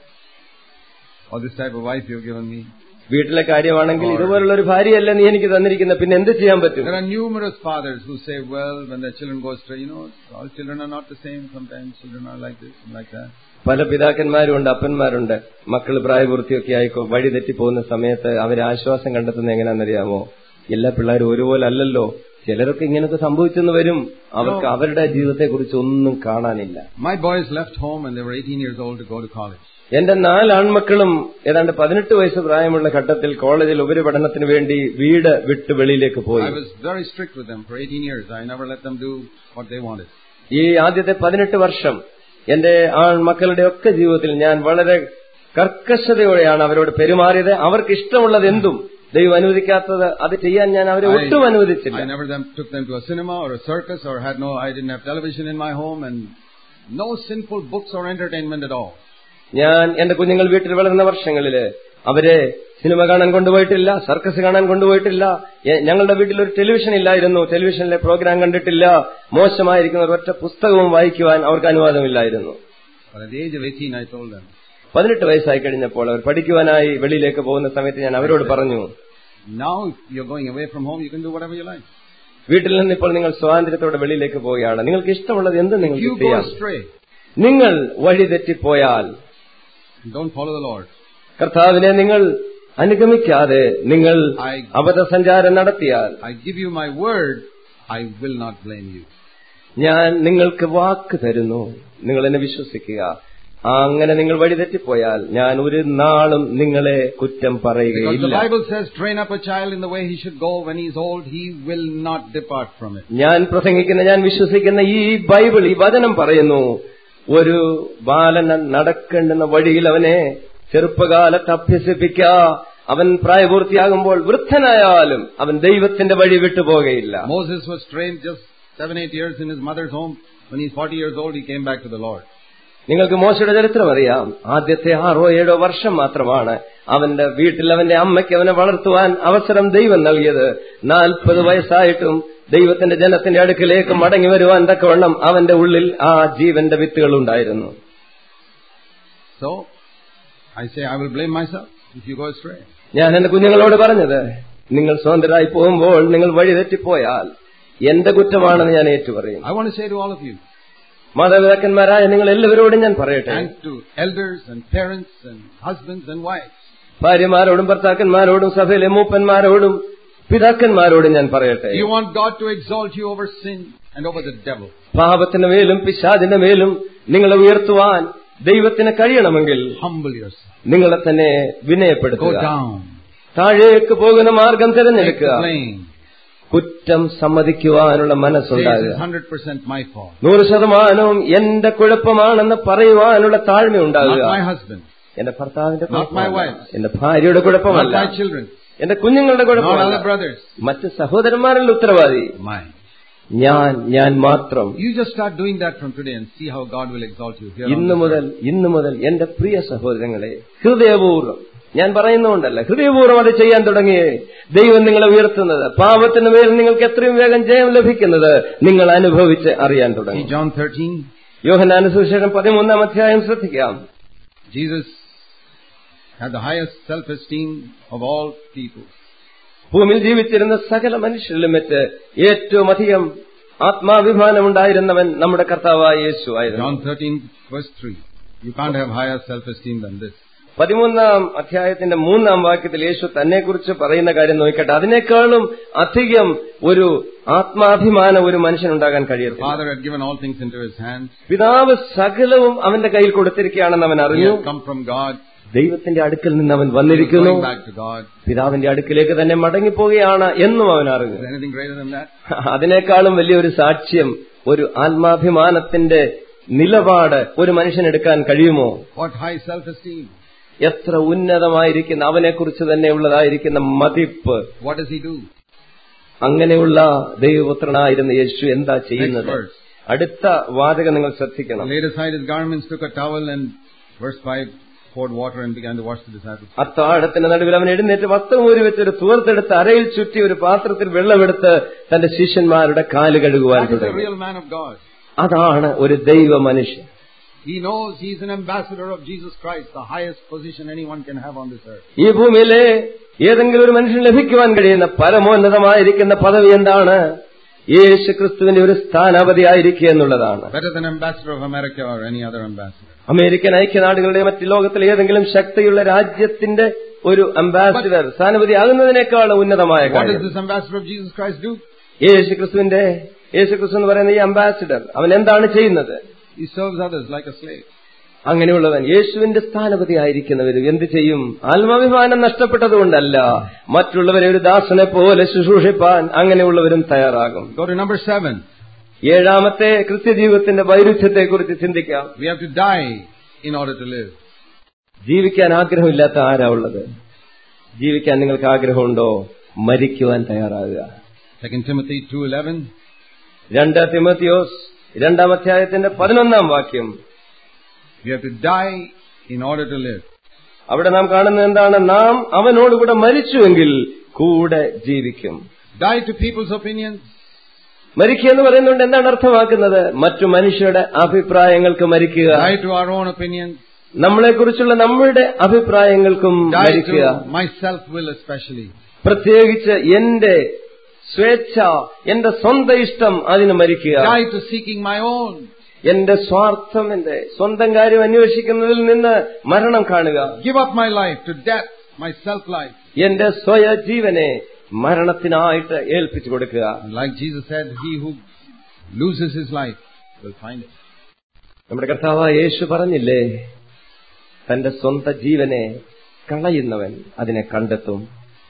Or this type of wife you have given me. വീട്ടിലെ കാര്യമാണെങ്കിൽ ഇതുപോലുള്ള ഒരു ഭാര്യയല്ല നീ എനിക്ക് തന്നിരിക്കുന്ന പിന്നെ എന്ത് ചെയ്യാൻ പറ്റും There are numerous fathers who say, well, when their children go astray, you know, all children are not the same. Sometimes children are like this and like that. പല പിതാക്കന്മാരും ഉണ്ട് അപ്പന്മാരുണ്ട് മക്കൾ പ്രായപൂർത്തിയൊക്കെ ആയി കൊ- വഴി തെറ്റിപ്പോകുന്ന സമയത്ത് അവര് ആശ്വാസം കണ്ടെത്തുന്നത് എങ്ങനെയാണെന്നറിയാമോ എല്ലാ പിള്ളേരും ഒരുപോലെ അല്ലല്ലോ ചിലരൊക്കെ ഇങ്ങനൊക്കെ സംഭവിച്ചെന്ന് വരും അവർക്ക് അവരുടെ ജീവിതത്തെ കുറിച്ച് ഒന്നും കാണാനില്ല My boys left home when they were 18 years old to go to college. എന്റെ നാല് ആൺമക്കളും ഏതാണ്ട് പതിനെട്ട് വയസ്സ് പ്രായമുള്ള ഘട്ടത്തിൽ കോളേജിൽ ഉപരിപഠനത്തിന് വേണ്ടി വീട് വിട്ട് വെളിയിലേക്ക് പോയി I was very strict with them for 18 years. I never let them do what they wanted. ഈ ആദ്യത്തെ പതിനെട്ട് വർഷം എന്റെ ആൺമക്കളുടെ ഒക്കെ ജീവിതത്തിൽ ഞാൻ വളരെ കർക്കശതയോടെയാണ് അവരോട് പെരുമാറിയത് അവർക്ക് ഇഷ്ടമുള്ളത് എന്തും ദൈവം അനുവദിക്കാത്തത് അത് ചെയ്യാൻ ഞാൻ അവരെ ഒട്ടും I അനുവദിച്ചില്ല never them, took them to a cinema or a circus or had no, I didn't have television in my home and no sinful books or entertainment at all. ഞാൻ എന്റെ കുഞ്ഞുങ്ങൾ വീട്ടിൽ വളർന്ന വർഷങ്ങളില് അവരെ സിനിമ കാണാൻ കൊണ്ടുപോയിട്ടില്ല സർക്കസ് കാണാൻ കൊണ്ടുപോയിട്ടില്ല A- ഞങ്ങളുടെ വീട്ടിൽ ഒരു ടെലിവിഷൻ ഇല്ലായിരുന്നു ടെലിവിഷനിലെ പ്രോഗ്രാം കണ്ടിട്ടില്ല മോശമായിരിക്കുന്ന ഒരൊറ്റ പുസ്തകവും വായിക്കുവാൻ അവർക്ക് അനുവാദമില്ലായിരുന്നു But at the age of 18, I told them, പതിനെട്ട് വയസ്സായി കഴിഞ്ഞപ്പോൾ അവർ പഠിക്കുവാനായി വെളിയിലേക്ക് പോകുന്ന സമയത്ത് ഞാൻ അവരോട് പറഞ്ഞു now if you're going away from home, you can do whatever you like. വീട്ടിൽ നിന്ന് ഇപ്പോൾ നിങ്ങൾ സ്വാതന്ത്ര്യത്തോടെ വെളിയിലേക്ക് പോവുകയാണ് നിങ്ങൾക്ക് ഇഷ്ടമുള്ളത് എന്ത് If നിങ്ങൾക്ക് you go ചെയ്യാം astray, നിങ്ങൾ വഴി തെറ്റിപ്പോയാൽ don't follow the Lord. കർത്താവിനെ നിങ്ങൾ അനുഗമിക്കാതെ നിങ്ങൾ I- അബദ്ധസഞ്ചാരം നടത്തിയാൽ I give you my word, I will not blame you. ഞാൻ നിങ്ങൾക്ക് വാക്ക് തരുന്നു നിങ്ങൾ എന്നെ വിശ്വസിക്കുക ആ അങ്ങനെ നിങ്ങൾ വഴിതെറ്റിപ്പോയാൽ ഞാൻ ഒരു നാളും നിങ്ങളെ കുറ്റം Because the പറയുകയില്ല Bible says, train up a child in the way he should go. When he's old, he will not depart from it. ഞാൻ പ്രസംഗിക്കുന്ന ഞാൻ വിശ്വസിക്കുന്ന ഈ ബൈബിൾ ഈ വചനം പറയുന്നു ഒരു ബാലൻ നടക്കേണ്ടുന്ന വഴിയിൽ അവനെ ചെറുപ്പകാലത്ത് അഭ്യസിപ്പിക്ക അവൻ പ്രായപൂർത്തിയാകുമ്പോൾ വൃദ്ധനായാലും അവൻ ദൈവത്തിന്റെ വഴി വിട്ടുപോകയില്ല Moses was trained just seven, eight years in his mother's home. When he's 40 years old, he came back to the Lord. നിങ്ങൾക്ക് മോശയുടെ ചരിത്രം അറിയാം ആദ്യത്തെ ആറോ ഏഴോ വർഷം മാത്രമാണ് അവന്റെ വീട്ടിൽ അവന്റെ അമ്മയ്ക്ക് അവനെ വളർത്തുവാൻ അവസരം ദൈവം നൽകിയത് നാൽപ്പത് വയസ്സായിട്ടും ദൈവത്തിന്റെ ജനത്തിന്റെ അടുക്കിലേക്ക് മടങ്ങി വരുവാൻ തക്കവണ്ണം അവന്റെ ഉള്ളിൽ ആ ജീവന്റെ വിത്തുകൾ ഉണ്ടായിരുന്നു So, I say, I will blame myself if you go astray. ഞാൻ എന്റെ കുഞ്ഞുങ്ങളോട് പറഞ്ഞത് നിങ്ങൾ സ്വതന്ത്രരായി പോകുമ്പോൾ നിങ്ങൾ വഴി തെറ്റിപ്പോയാൽ എന്റെ കുറ്റമാണെന്ന് ഞാൻ ഏറ്റുപറയും I want to say to all of you, മാതാപിതാക്കന്മാരായ നിങ്ങൾ എല്ലാവരോടും ഞാൻ പറയട്ടെ and to elders and parents and husbands and wives, ഭാര്യമാരോടും ഭർത്താക്കന്മാരോടും സഭയിലെ മൂപ്പന്മാരോടും പിതാക്കന്മാരോടും ഞാൻ പറയട്ടെ you want God to exalt you over sin and over the devil. പാപത്തിന്റെ മേലും പിശാദിന്റെ മേലും നിങ്ങളെ ഉയർത്തുവാൻ ദൈവത്തിന് കഴിയണമെങ്കിൽ Humble yourself. നിങ്ങളെ തന്നെ Go വിനയപ്പെടുത്തുക down. താഴേക്ക് പോകുന്ന മാർഗം Take തിരഞ്ഞെടുക്കുക the blame. കുറ്റം സമ്മതിക്കുവാനുള്ള Say this മനസ്സുണ്ടാകുക is 100% my fault. നൂറ് ശതമാനവും എന്റെ കുഴപ്പമാണെന്ന് പറയുവാനുള്ള താഴ്മ Not ഉണ്ടാകുക my husband. എന്റെ ഭർത്താവിന്റെ Not my കുഴപ്പമല്ല wife. എന്റെ ഭാര്യയുടെ Not കുഴപ്പമല്ല my children. എന്റെ കുഞ്ഞുങ്ങളുടെ Not കുഴപ്പമല്ല other brothers. മറ്റ് സഹോദരന്മാരുടെ ഉത്തരവാദി Mine. ഞാൻ ഞാൻ മാത്രം You just start doing that from today and see how God will exalt you here. on ഇന്നു this മുതൽ ഇന്നു മുതൽ എന്റെ പ്രിയ സഹോദരങ്ങളെ ഹൃദയപൂർവ്വം ഞാൻ പറയുന്നുകൊണ്ടല്ല ഹൃദയപൂർവ്വം അത് ചെയ്യാൻ തുടങ്ങിയേ ദൈവം നിങ്ങളെ ഉയർത്തുന്നത് പാപത്തിന് മേൽ നിങ്ങൾക്ക് എത്രയും വേഗം ജയം ലഭിക്കുന്നത് നിങ്ങൾ അനുഭവിച്ച് അറിയാൻ See തുടങ്ങി John 13. യോഹനാന സുവിശേഷം പതിമൂന്നാം അധ്യായം ശ്രദ്ധിക്കാം Jesus had the highest self-esteem of all people. ഭൂമിയിൽ ജീവിച്ചിരുന്ന സകല മനുഷ്യരിലും വെച്ച് ഏറ്റവും അധികം ആത്മാഭിമാനമുണ്ടായിരുന്നവൻ നമ്മുടെ കർത്താവായ യേശു ആയിരുന്നു John 13 verse 3. You can't have higher self-esteem than this. പതിമൂന്നാം അധ്യായത്തിന്റെ മൂന്നാം വാക്യത്തിൽ യേശു തന്നെക്കുറിച്ച് പറയുന്ന കാര്യം നോക്കട്ടെ അതിനേക്കാളും അധികം ഒരു ആത്മാഭിമാനം ഒരു മനുഷ്യനുണ്ടാകാൻ The കഴിയത്തില്ല Father had given all things into his hands. പിതാവ് സകലവും അവന്റെ കയ്യിൽ കൊടുത്തിരിക്കുകയാണെന്ന് അവൻ He അറിഞ്ഞു had come from God. ദൈവത്തിന്റെ അടുക്കൽ നിന്ന് അവൻ He was വന്നിരിക്കുന്നു going back to God. പിതാവിന്റെ അടുക്കിലേക്ക് തന്നെ മടങ്ങിപ്പോവുകയാണ് എന്നും അവൻ Is അറിഞ്ഞു there anything greater than that? അതിനേക്കാളും വലിയൊരു സാക്ഷ്യം ഒരു ആത്മാഭിമാനത്തിന്റെ നിലപാട് ഒരു മനുഷ്യനെടുക്കാൻ കഴിയുമോ What high self-esteem. എത്ര ഉന്നതമായിരിക്കുന്ന അവനെക്കുറിച്ച് തന്നെ ഉള്ളതായിരിക്കുന്ന മതിപ്പ് What does he do? അങ്ങനെയുള്ള ദൈവപുത്രനായിരുന്ന യേശു എന്താ Next ചെയ്യുന്നത് verse. അടുത്ത വാചകം നിങ്ങൾ He ശ്രദ്ധിക്കണം laid aside his garments, took a towel and verse 5 poured water and began to wash the disciples. അത്താഴത്തിന്റെ നടുവിൽ അവൻ എഴുന്നേറ്റ് വസ്ത്രം ഊരി വെച്ച് ഒരു തുവർത്തെടുത്ത് അരയിൽ ചുറ്റി ഒരു പാത്രത്തിൽ വെള്ളമെടുത്ത് തന്റെ ശിഷ്യന്മാരുടെ കാല് കഴുകുവാൻ That is a തുടങ്ങി real man of God. അതാണ് ഒരു ദൈവ മനുഷ്യൻ He knows he's an ambassador of Jesus Christ, the highest position anyone can have on this earth. ഈ ഭൂമിയിലെ ഏതെങ്കിലും ഒരു മനുഷ്യന് ലഭിക്കുവാൻ കഴിയുന്ന പരമോന്നതമായിരിക്കുന്ന പദവി എന്താണ് യേശു ക്രിസ്തുവിന്റെ ഒരു സ്ഥാനാപതിയായിരിക്കുക എന്നുള്ളതാണ് Better than ambassador of America or any other ambassador. American ഐക്യനാടുകളുടെ മറ്റ് ലോകത്തിലെ ഏതെങ്കിലും ശക്തിയുള്ള രാജ്യത്തിന്റെ ഒരു അംബാസിഡർ സ്ഥാനപതി ആകുന്നതിനേക്കാൾ ഉന്നതമായ What does കാര്യം this ambassador of Jesus Christ do? യേശു ക്രിസ്തുവിന്റെ യേശു ക്രിസ്തു എന്ന് പറയുന്ന ഈ അംബാസിഡർ അവൻ എന്താണ് ചെയ്യുന്നത് He serves others like a slave. അങ്ങനെയുള്ളവൻ യേശുവിന്റെ സ്ഥാനപതി ആയിരിക്കുന്നവരും എന്ത് ചെയ്യും ആത്മാഭിമാനം നഷ്ടപ്പെട്ടതുകൊണ്ടല്ല മറ്റുള്ളവരെ ഒരു ദാസനെ പോലെ ശുശ്രൂഷിപ്പാൻ അങ്ങനെയുള്ളവരും തയ്യാറാകും Go to number seven. ഏഴാമത്തെ ക്രിസ്ത്യജീവിതത്തിന്റെ വൈരുദ്ധ്യത്തെക്കുറിച്ച് ചിന്തിക്കാം We have to die in order to live. ജീവിക്കാൻ ആഗ്രഹമില്ലാത്ത ആരാ ഉള്ളത് ജീവിക്കാൻ നിങ്ങൾക്ക് ആഗ്രഹമുണ്ടോ മരിക്കുവാൻ തയ്യാറാകുക Second Timothy 2.11. രണ്ട് തിമത്തിയോസ് രണ്ടാം അധ്യായത്തിന്റെ പതിനൊന്നാം വാക്യം We have to die in order to live. അവിടെ നാം കാണുന്നത് എന്താണ് നാം അവനോടുകൂടെ മരിച്ചുവെങ്കിൽ കൂടെ ജീവിക്കും Die to people's opinions. മരിക്കുക എന്ന് പറയുന്നുണ്ട് എന്താണ് അർത്ഥമാക്കുന്നത് മറ്റു മനുഷ്യരുടെ അഭിപ്രായങ്ങൾക്ക് മരിക്കുക Die to our own opinions. നമ്മളെക്കുറിച്ചുള്ള നമ്മളുടെ അഭിപ്രായങ്ങൾക്കും Die മരിക്കുക to my self-will especially. പ്രത്യേകിച്ച് എന്റെ സ്വേച്ഛ എന്റെ സ്വന്തം ഇഷ്ടം അതിന് മരിക്കുക Die to seeking my own. എന്റെ സ്വാർത്ഥം എന്റെ സ്വന്തം കാര്യം അന്വേഷിക്കുന്നതിൽ നിന്ന് മരണം കാണുക Give up my life to death, my self-life. എന്റെ സ്വയ ജീവനെ മരണത്തിനായിട്ട് ഏൽപ്പിച്ചു കൊടുക്കുക And like Jesus said, he who loses his life will find it. നമ്മുടെ കർത്താവായ യേശു പറഞ്ഞില്ലേ തന്റെ സ്വന്തം ജീവനെ കളയുന്നവൻ അതിനെ കണ്ടെത്തും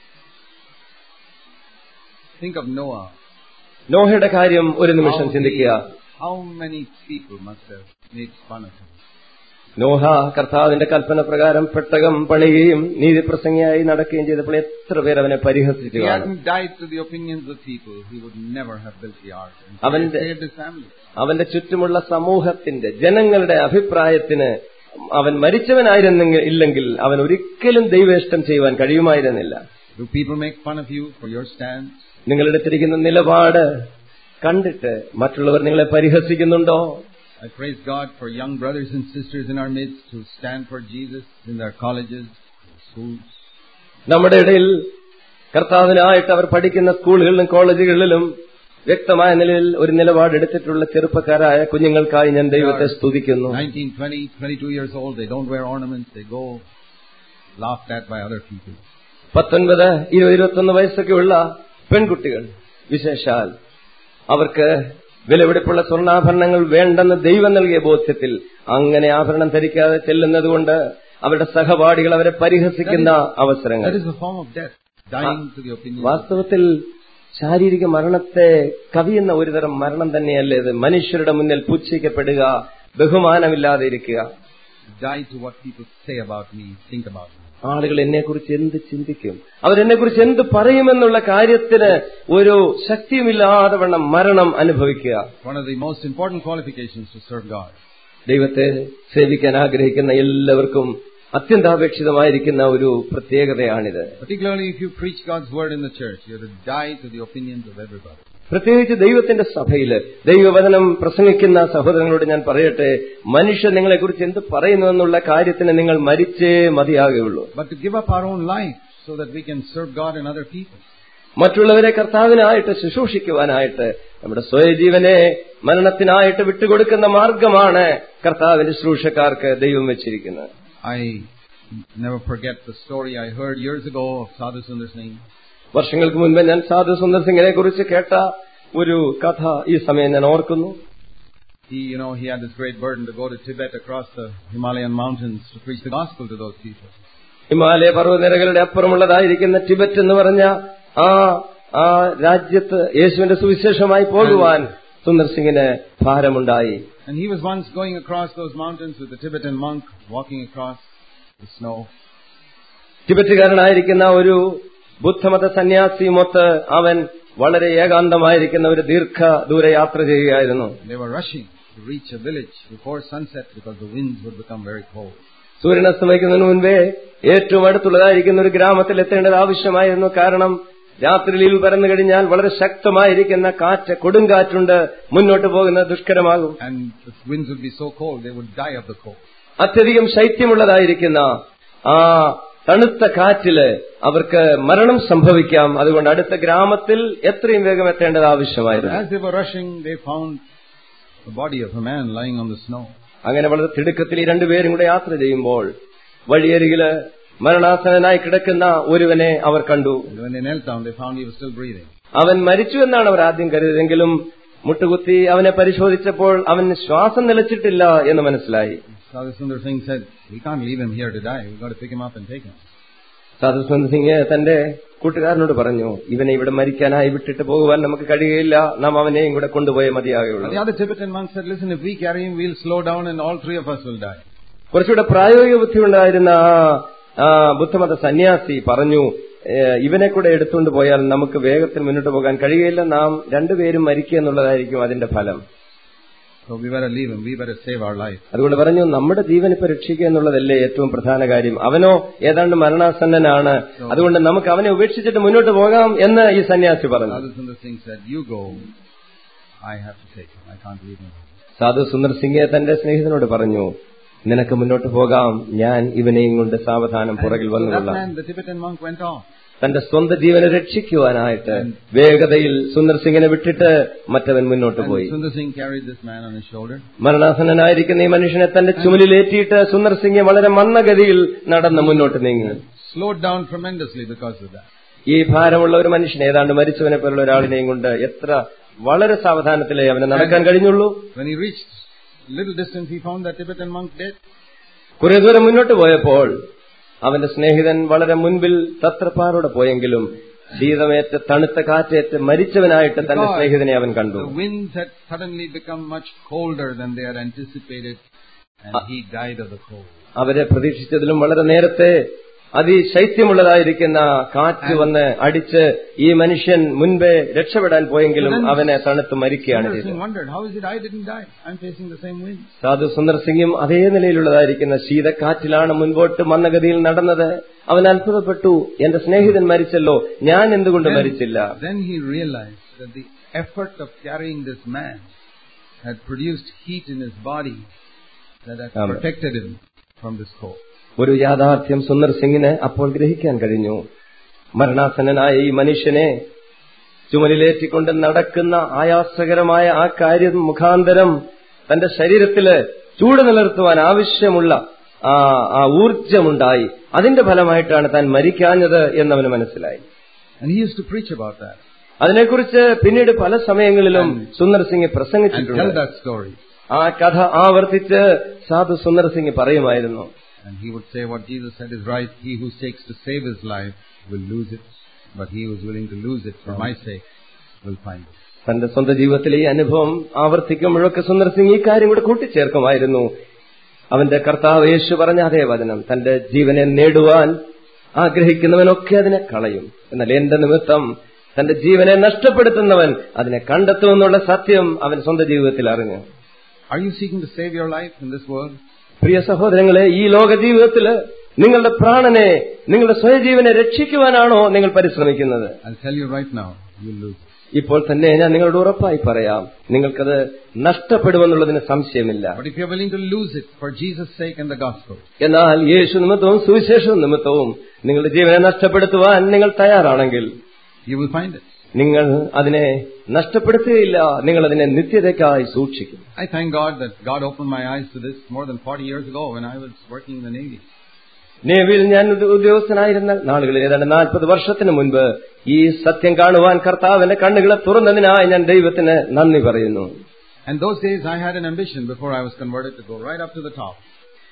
Think of Noah. നോഹയുടെ കാര്യം ഒരു നിമിഷം ചിന്തിക്കുക How many people must have made fun of him? Noah കർത്താവിന്റെ കൽപ്പന പ്രകാരം പെട്ടകം പണിയുകയും നീതിപ്രസംഗിയായി നടക്കുകയും ചെയ്തപ്പോൾ എത്ര പേർ അവനെ If പരിഹസിച്ചു he കാണും hadn't died to the opinions of people, he would never have built the ark and അവന്റെ- saved his family. അവന്റെ ചുറ്റുമുള്ള സമൂഹത്തിന്റെ ജനങ്ങളുടെ അഭിപ്രായത്തിന് അവൻ മരിച്ചവനായിരുന്നെങ്കിൽ ഇല്ലെങ്കിൽ അവൻ ഒരിക്കലും ദൈവേഷ്ടം ചെയ്യുവാൻ കഴിയുമായിരുന്നില്ല Do people make fun of you for your stand? നിങ്ങളെടുത്തിരിക്കുന്ന നിലപാട് കണ്ടിട്ട് മറ്റുള്ളവർ നിങ്ങളെ പരിഹസിക്കുന്നുണ്ടോ I praise God for young brothers and sisters in our midst who stand for Jesus in their colleges, schools. നമ്മുടെ ഇടയിൽ കർത്താവിനായിട്ട് അവർ പഠിക്കുന്ന സ്കൂളുകളിലും കോളേജുകളിലും വ്യക്തമായ നിലയിൽ ഒരു നിലപാടെടുത്തിട്ടുള്ള ചെറുപ്പക്കാരായ കുഞ്ഞുങ്ങൾക്കായി ഞാൻ ദൈവത്തെ സ്തുതിക്കുന്നു 19, 20, 22 years old, they don't wear ornaments, they go laughed at by other people. പത്തൊൻപത് ഇരുപത് ഇരുപത്തൊന്ന് വയസ്സൊക്കെയുള്ള പെൺകുട്ടികൾ വിശേഷാൽ അവർക്ക് വിലപിടിപ്പുള്ള സ്വർണ്ണാഭരണങ്ങൾ വേണ്ടെന്ന് ദൈവം നൽകിയ ബോധ്യത്തിൽ അങ്ങനെ ആഭരണം ധരിക്കാതെ ചെല്ലുന്നതുകൊണ്ട് അവരുടെ സഹപാഠികൾ അവരെ പരിഹസിക്കുന്ന അവസരങ്ങൾ That is a form of death, dying to the opinion. വാസ്തവത്തിൽ ശാരീരിക മരണത്തെ കവിയുന്ന ഒരുതരം മരണം തന്നെയല്ലേ ഇത് മനുഷ്യരുടെ മുന്നിൽ പുച്ഛിക്കപ്പെടുക ബഹുമാനമില്ലാതെ ഇരിക്കുക Die to what people say about me, think about me. ആളുകൾ എന്നെക്കുറിച്ച് എന്ത് ചിന്തിക്കും അവരെന്നെക്കുറിച്ച് എന്ത് പറയുമെന്നുള്ള കാര്യത്തിന് ഒരു ശക്തിയുമില്ലാതെ വണ്ണം മരണം അനുഭവിക്കുക One of the most important qualifications to serve God. ദൈവത്തെ സേവിക്കാൻ ആഗ്രഹിക്കുന്ന എല്ലാവർക്കും അത്യന്താപേക്ഷിതമായിരിക്കുന്ന ഒരു പ്രത്യേകതയാണിത് Particularly if you preach God's word in the church, you have to die to the opinions of everybody. പ്രത്യേകിച്ച് ദൈവത്തിന്റെ സഭയിൽ ദൈവവചനം പ്രസംഗിക്കുന്ന സഹോദരങ്ങളോട് ഞാൻ പറയട്ടെ മനുഷ്യൻ നിങ്ങളെക്കുറിച്ച് എന്ത് പറയുന്നു എന്നുള്ള കാര്യത്തിന് നിങ്ങൾ മരിച്ചേ മതിയാകുള്ളൂ But to give up our own life so that we can serve God and other people. മറ്റുള്ളവരെ കർത്താവിനായിട്ട് ശുശ്രൂഷിക്കുവാനായിട്ട് നമ്മുടെ സ്വയജീവനെ മരണത്തിനായിട്ട് വിട്ടുകൊടുക്കുന്ന മാർഗമാണ് കർത്താവിന്റെ ശുശ്രൂഷക്കാർക്ക് ദൈവം വെച്ചിരിക്കുന്നത് I never forget the story I heard years ago of Sadhu Sundar Singh. വർഷങ്ങൾക്ക് മുൻപ് ഞാൻ സാധു സുന്ദർ സിംഗിനെ കുറിച്ച് കേട്ട ഒരു കഥ ഈ സമയം ഞാൻ ഓർക്കുന്നു He, you know, he had this great burden to go to Tibet across the Himalayan mountains to preach the gospel to those people. Himalaya പർവ്വതനിരകളുടെ അപ്പുറമുള്ളതായിരിക്കുന്ന ടിബറ്റ് എന്ന് പറഞ്ഞ ആ ആ രാജ്യത്ത് യേശുവിന്റെ സുവിശേഷമായി പോകുവാൻ സുന്ദർ സിംഗിന് ഭാരമുണ്ടായി And he was once going across those mountains with a Tibetan monk walking across the snow. ടിബറ്റുകാരനായിരിക്കുന്ന ഒരു ബുദ്ധമത സന്യാസിയുമൊത്ത് അവൻ വളരെ ഏകാന്തമായിരിക്കുന്ന ഒരു ദീർഘ ദൂര യാത്ര ചെയ്യുകയായിരുന്നു They were rushing to reach a village before sunset because the winds would become very cold. സൂര്യൻ അസ്തമിക്കുന്നതിന് മുൻപേ ഏറ്റവും അടുത്തുള്ളതായിരിക്കുന്ന ഒരു ഗ്രാമത്തിൽ എത്തേണ്ടത് ആവശ്യമായിരുന്നു കാരണം രാത്രിയിൽ പരന്നു കഴിഞ്ഞാൽ വളരെ ശക്തമായിരിക്കുന്ന കാറ്റ് കൊടുങ്കാറ്റുണ്ട് മുന്നോട്ട് പോകുന്നത് ദുഷ്കരമാകും And the winds would be so cold, they would die of the cold. അത്യധികം ശൈത്യമുള്ളതായിരിക്കുന്ന ആ തണുത്ത കാറ്റില് അവർക്ക് മരണം സംഭവിക്കാം അതുകൊണ്ട് അടുത്ത ഗ്രാമത്തിൽ എത്രയും വേഗം എത്തേണ്ടത് ആവശ്യമായിരുന്നു As they were rushing, they found the body of a man lying on the snow. അങ്ങനെ വളരെ തിടുക്കത്തിൽ ഈ രണ്ടുപേരും കൂടെ യാത്ര ചെയ്യുമ്പോൾ വഴിയരികില് മരണാസനായി കിടക്കുന്ന ഒരുവനെ അവർ കണ്ടു And when they knelt down, they found he was still breathing. അവൻ മരിച്ചു എന്നാണ് അവർ ആദ്യം കരുതിയതെങ്കിലും മുട്ടുകുത്തി അവനെ പരിശോധിച്ചപ്പോൾ അവൻ ശ്വാസം നിലച്ചിട്ടില്ല എന്ന് മനസ്സിലായി Sadhu Sundar Singh said, We can't leave him here to die. We've got to pick him up and take him. സാധുസ്വന്ത് Singh തന്റെ കൂട്ടുകാരനോട് പറഞ്ഞു ഇവനെ ഇവിടെ മരിക്കാനായി വിട്ടിട്ട് പോകുവാൻ നമുക്ക് കഴിയുകയില്ല നാം അവനെയും കൂടെ കൊണ്ടുപോയേ But മതിയാകുള്ളൂ the other Tibetan monk said, Listen, if we carry him, we'll slow down and all three of us will die. കുറച്ചുകൂടെ പ്രായോഗിക ബുദ്ധി ഉണ്ടായിരുന്ന ആ- ആ ബുദ്ധമത സന്യാസി പറഞ്ഞു "ഏ, ഇവനെ കൂടെ എടുത്തുകൊണ്ട് പോയാൽ നമുക്ക് വേഗത്തിൽ മുന്നോട്ട് പോകാൻ കഴിയുകയില്ല നാം രണ്ടുപേരും മരിക്കുക എന്നുള്ളതായിരിക്കും അതിന്റെ ഫലം So we better leave him. We better save our life. അതുകൊണ്ട് പറഞ്ഞു നമ്മുടെ ജീവൻ ഇപ്പൊ രക്ഷിക്കുക എന്നുള്ളതല്ലേ ഏറ്റവും പ്രധാന കാര്യം അവനോ ഏതാണ്ട് മരണാസന്നനാണ് അതുകൊണ്ട് നമുക്ക് അവനെ ഉപേക്ഷിച്ചിട്ട് മുന്നോട്ട് പോകാം എന്ന് ഈ സന്യാസി പറഞ്ഞു Sadhu Sundar Singh said, You go. I have to take him. I can't leave him. സാധു സുന്ദർ സിംഗ് തന്റെ സ്നേഹിതനോട് പറഞ്ഞു നിനക്ക് മുന്നോട്ട് പോകാം ഞാൻ ഇവനെയും കൊണ്ട് സാവധാനം പുറകിൽ And so that വന്നുകൊള്ളാം man, the Tibetan monk, went off. തന്റെ സ്വന്തം ജീവനെ രക്ഷിക്കുവാനായിട്ട് വേഗതയിൽ സുന്ദർ സിംഗിനെ വിട്ടിട്ട് മറ്റവൻ മുന്നോട്ട് And പോയി Sundar Singh carried this man on his shoulder. മരണാസനായിരിക്കുന്ന ഈ മനുഷ്യനെ തന്റെ ചുമലിലേറ്റിയിട്ട് സുന്ദർ സിംഗ് വളരെ മന്ദഗതിയിൽ നടന്ന് മുന്നോട്ട് നീങ്ങി Slowed down tremendously because of that. ഈ ഭാരമുള്ള ഒരു മനുഷ്യൻ ഏതാണ്ട് മരിച്ചവനെ പോലുള്ള ഒരാളിനെയും കൊണ്ട് എത്ര വളരെ സാവധാനത്തിലേ അവന് നടക്കാൻ കഴിഞ്ഞുള്ളൂ When he reached a little distance, he found that Tibetan monk dead. കുറെ ദൂരം മുന്നോട്ട് പോയപ്പോൾ അവന്റെ സ്നേഹിതൻ വളരെ മുൻപിൽ തത്രപ്പാറോടെ പോയെങ്കിലും ശീതമേറ്റ് തണുത്ത കാറ്റേറ്റ് മരിച്ചവനായിട്ട് തന്റെ സ്നേഹിതനെ അവൻ കണ്ടു The winds had suddenly become much colder than they had anticipated, and he died of the cold. അവരെ പ്രതീക്ഷിച്ചതിലും വളരെ നേരത്തെ അതിശൈത്യമുള്ളതായിരിക്കുന്ന കാറ്റ് വന്ന് അടിച്ച് ഈ മനുഷ്യൻ മുൻപേ രക്ഷപ്പെടാൻ പോയെങ്കിലും അവനെ തണുത്ത് മരിക്കുകയാണ് Sundar ചെയ്തത് Singh wondered, how is it I didn't die? I'm facing the same wind. സാധു സുന്ദർ സിംഗും അതേ നിലയിലുള്ളതായിരിക്കുന്ന ശീതക്കാറ്റിലാണ് മുൻപോട്ട് മന്ദഗതിയിൽ നടന്നത് അവൻ അത്ഭുതപ്പെട്ടു എന്റെ സ്നേഹിതൻ മരിച്ചല്ലോ ഞാൻ എന്തുകൊണ്ട് മരിച്ചില്ല Then he realized that the effort of carrying this man had produced heat in his body that had Amen. protected him from this cold. ഒരു യാഥാർത്ഥ്യം സുന്ദർ സിംഗിന് അപ്പോൾ ഗ്രഹിക്കാൻ കഴിഞ്ഞു മരണാസന്നനായ ഈ മനുഷ്യനെ ചുമലിലേറ്റിക്കൊണ്ട് നടക്കുന്ന ആയാസകരമായ ആ കാര്യം മുഖാന്തരം തന്റെ ശരീരത്തില് ചൂട് നിലനിർത്തുവാൻ ആവശ്യമുള്ള ആ ആ ഊർജമുണ്ടായി അതിന്റെ ഫലമായിട്ടാണ് താൻ മരിക്കാഞ്ഞത് എന്നവന് മനസ്സിലായി And he used to preach about that അതിനെക്കുറിച്ച് പിന്നീട് പല സമയങ്ങളിലും Sundar Singh and tell പ്രസംഗിച്ചിട്ടുണ്ട് that story. ആ കഥ ആവർത്തിച്ച് സാധു സുന്ദർ സിംഗ് പറയുമായിരുന്നു And he would say what Jesus said is right. He who seeks to save his life will lose it, but he who is willing to lose it for my sake will find it. തന്റെ സ്വന്തം ജീവിതത്തിലെ ഈ അനുഭവം ആവർത്തിക്കുമ്പോഴൊക്കെ സുന്ദർ സിംഗ് ഈ കാര്യം കൂടെ കൂട്ടിച്ചേർക്കുമായിരുന്നു അവന്റെ കർത്താവ് യേശു പറഞ്ഞ അതേ വചനം തന്റെ ജീവനെ നേടുവാൻ ആഗ്രഹിക്കുന്നവനൊക്കെ അതിനെ കളയും എന്നാൽ എന്റെ നിമിത്തം തന്റെ ജീവനെ നഷ്ടപ്പെടുത്തുന്നവൻ അതിനെ കണ്ടെത്തുമെന്നുള്ള സത്യം അവൻ സ്വന്തം ജീവിതത്തിൽ അറിഞ്ഞു Are you seeking to save your life in this world? പ്രിയ സഹോദരങ്ങളെ ഈ ലോക ജീവിതത്തില് നിങ്ങളുടെ പ്രാണനെ നിങ്ങളുടെ സ്വയജീവനെ രക്ഷിക്കുവാനാണോ നിങ്ങൾ പരിശ്രമിക്കുന്നത് I'll tell you right now, you'll lose it. ഇപ്പോൾ തന്നെ ഞാൻ നിങ്ങളോട് ഉറപ്പായി പറയാം നിങ്ങൾക്കത് നഷ്ടപ്പെടുമെന്നുള്ളതിന് സംശയമില്ല But if you're willing to lose it for Jesus' sake and the gospel, എന്നാൽ യേശു നിമിത്തവും സുവിശേഷ നിമിത്തവും നിങ്ങളുടെ ജീവനെ നഷ്ടപ്പെടുത്തുവാൻ നിങ്ങൾ തയ്യാറാണെങ്കിൽ you will find it. നിങ്ങൾ അതിനെ നഷ്ടപ്പെടുത്തുകയില്ല നിങ്ങൾ അതിനെ നിത്യതയ്ക്കായി സൂക്ഷിക്കും I thank God that God opened my eyes to this more than 40 years ago when I was working in the Navy. നേവിയിൽ ഞാൻ ഒരു ഉദ്യോഗസ്ഥനായിരുന്ന നാളുകളിൽ ഏതാണ്ട് നാൽപ്പത് വർഷത്തിന് മുൻപ് ഈ സത്യം കാണുവാൻ കർത്താവിന്റെ കണ്ണുകളെ തുറന്നതിനായി ഞാൻ ദൈവത്തിന് നന്ദി പറയുന്നു And those days I had an ambition before I was converted to go right up to the top.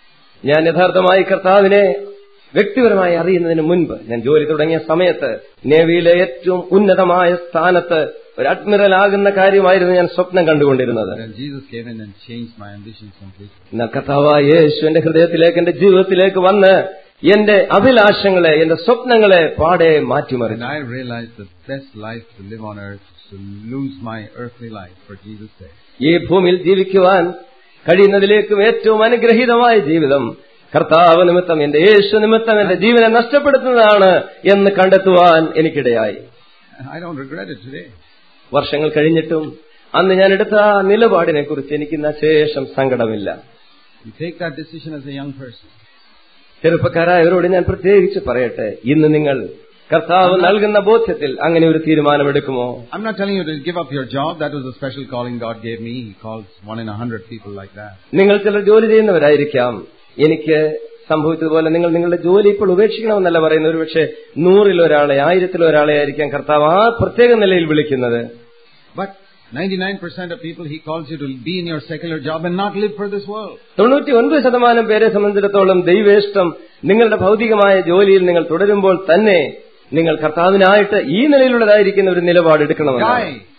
ഞാൻ യഥാർത്ഥമായി കർത്താവിനെ വ്യക്തിപരമായി അറിയുന്നതിന് മുൻപ് ഞാൻ ജോലി തുടങ്ങിയ സമയത്ത് നേവിയിലെ ഏറ്റവും ഉന്നതമായ സ്ഥാനത്ത് ഒരു അഡ്മിറൽ ആകുന്ന കാര്യമായിരുന്നു ഞാൻ സ്വപ്നം കണ്ടുകൊണ്ടിരുന്നത് Then Jesus came in and changed my ambitions completely. എന്നാൽ കർത്താവായ യേശു എന്റെ ഹൃദയത്തിലേക്ക് എന്റെ ജീവിതത്തിലേക്ക് വന്ന് എന്റെ അഭിലാഷങ്ങളെ എന്റെ സ്വപ്നങ്ങളെ പാടെ And മാറ്റിമറിച്ചു I realized the best life to live on earth is to lose my earthly life for Jesus' sake. ഈ ഭൂമിയിൽ ജീവിക്കുവാൻ കഴിയുന്നതിലേക്കും ഏറ്റവും അനുഗ്രഹീതമായ ജീവിതം കർത്താവ് നിമിത്തം എന്റെ യേശു നിമിത്തം എന്റെ ജീവനെ നഷ്ടപ്പെടുത്തുന്നതാണ് എന്ന് കണ്ടെത്തുവാൻ എനിക്കിടയായി And I don't regret it today. വർഷങ്ങൾ കഴിഞ്ഞിട്ടും അന്ന് ഞാൻ എടുത്ത ആ നിലപാടിനെ കുറിച്ച് എനിക്ക് ഇന്ന് ശേഷം സങ്കടമില്ല You take that decision as a young person. ചെറുപ്പക്കാരായവരോട് ഞാൻ പ്രത്യേകിച്ച് പറയട്ടെ ഇന്ന് നിങ്ങൾ കർത്താവ് നൽകുന്ന ബോധ്യത്തിൽ അങ്ങനെ ഒരു തീരുമാനമെടുക്കുമോ I'm not telling you to give up your job. That was a special calling God gave me. He calls one in a hundred people like that. നിങ്ങൾ ചിലർ ജോലി ചെയ്യുന്നവരായിരിക്കാം എനിക്ക് സംഭവിച്ചതുപോലെ നിങ്ങൾ നിങ്ങളുടെ ജോലി ഇപ്പോൾ ഉപേക്ഷിക്കണമെന്നല്ല പറയുന്നത് ഒരു പക്ഷേ നൂറിൽ ഒരാളെ ആയിരത്തിൽ ഒരാളെ ആയിരിക്കാം കർത്താവ് ആ പ്രത്യേക നിലയിൽ വിളിക്കുന്നത് But 99% of people, He calls you to be in your secular job and not live for this world. തൊണ്ണൂറ്റി ഒൻപത് ശതമാനം പേരെ സംബന്ധിച്ചിടത്തോളം ദൈവേഷ്ടം നിങ്ങളുടെ ഭൗതികമായ ജോലിയിൽ നിങ്ങൾ തുടരുമ്പോൾ തന്നെ നിങ്ങൾ കർത്താവിനായിട്ട് ഈ നിലയിലുള്ളതായിരിക്കുന്ന ഒരു നിലപാട് എടുക്കണമെന്നാണ് Die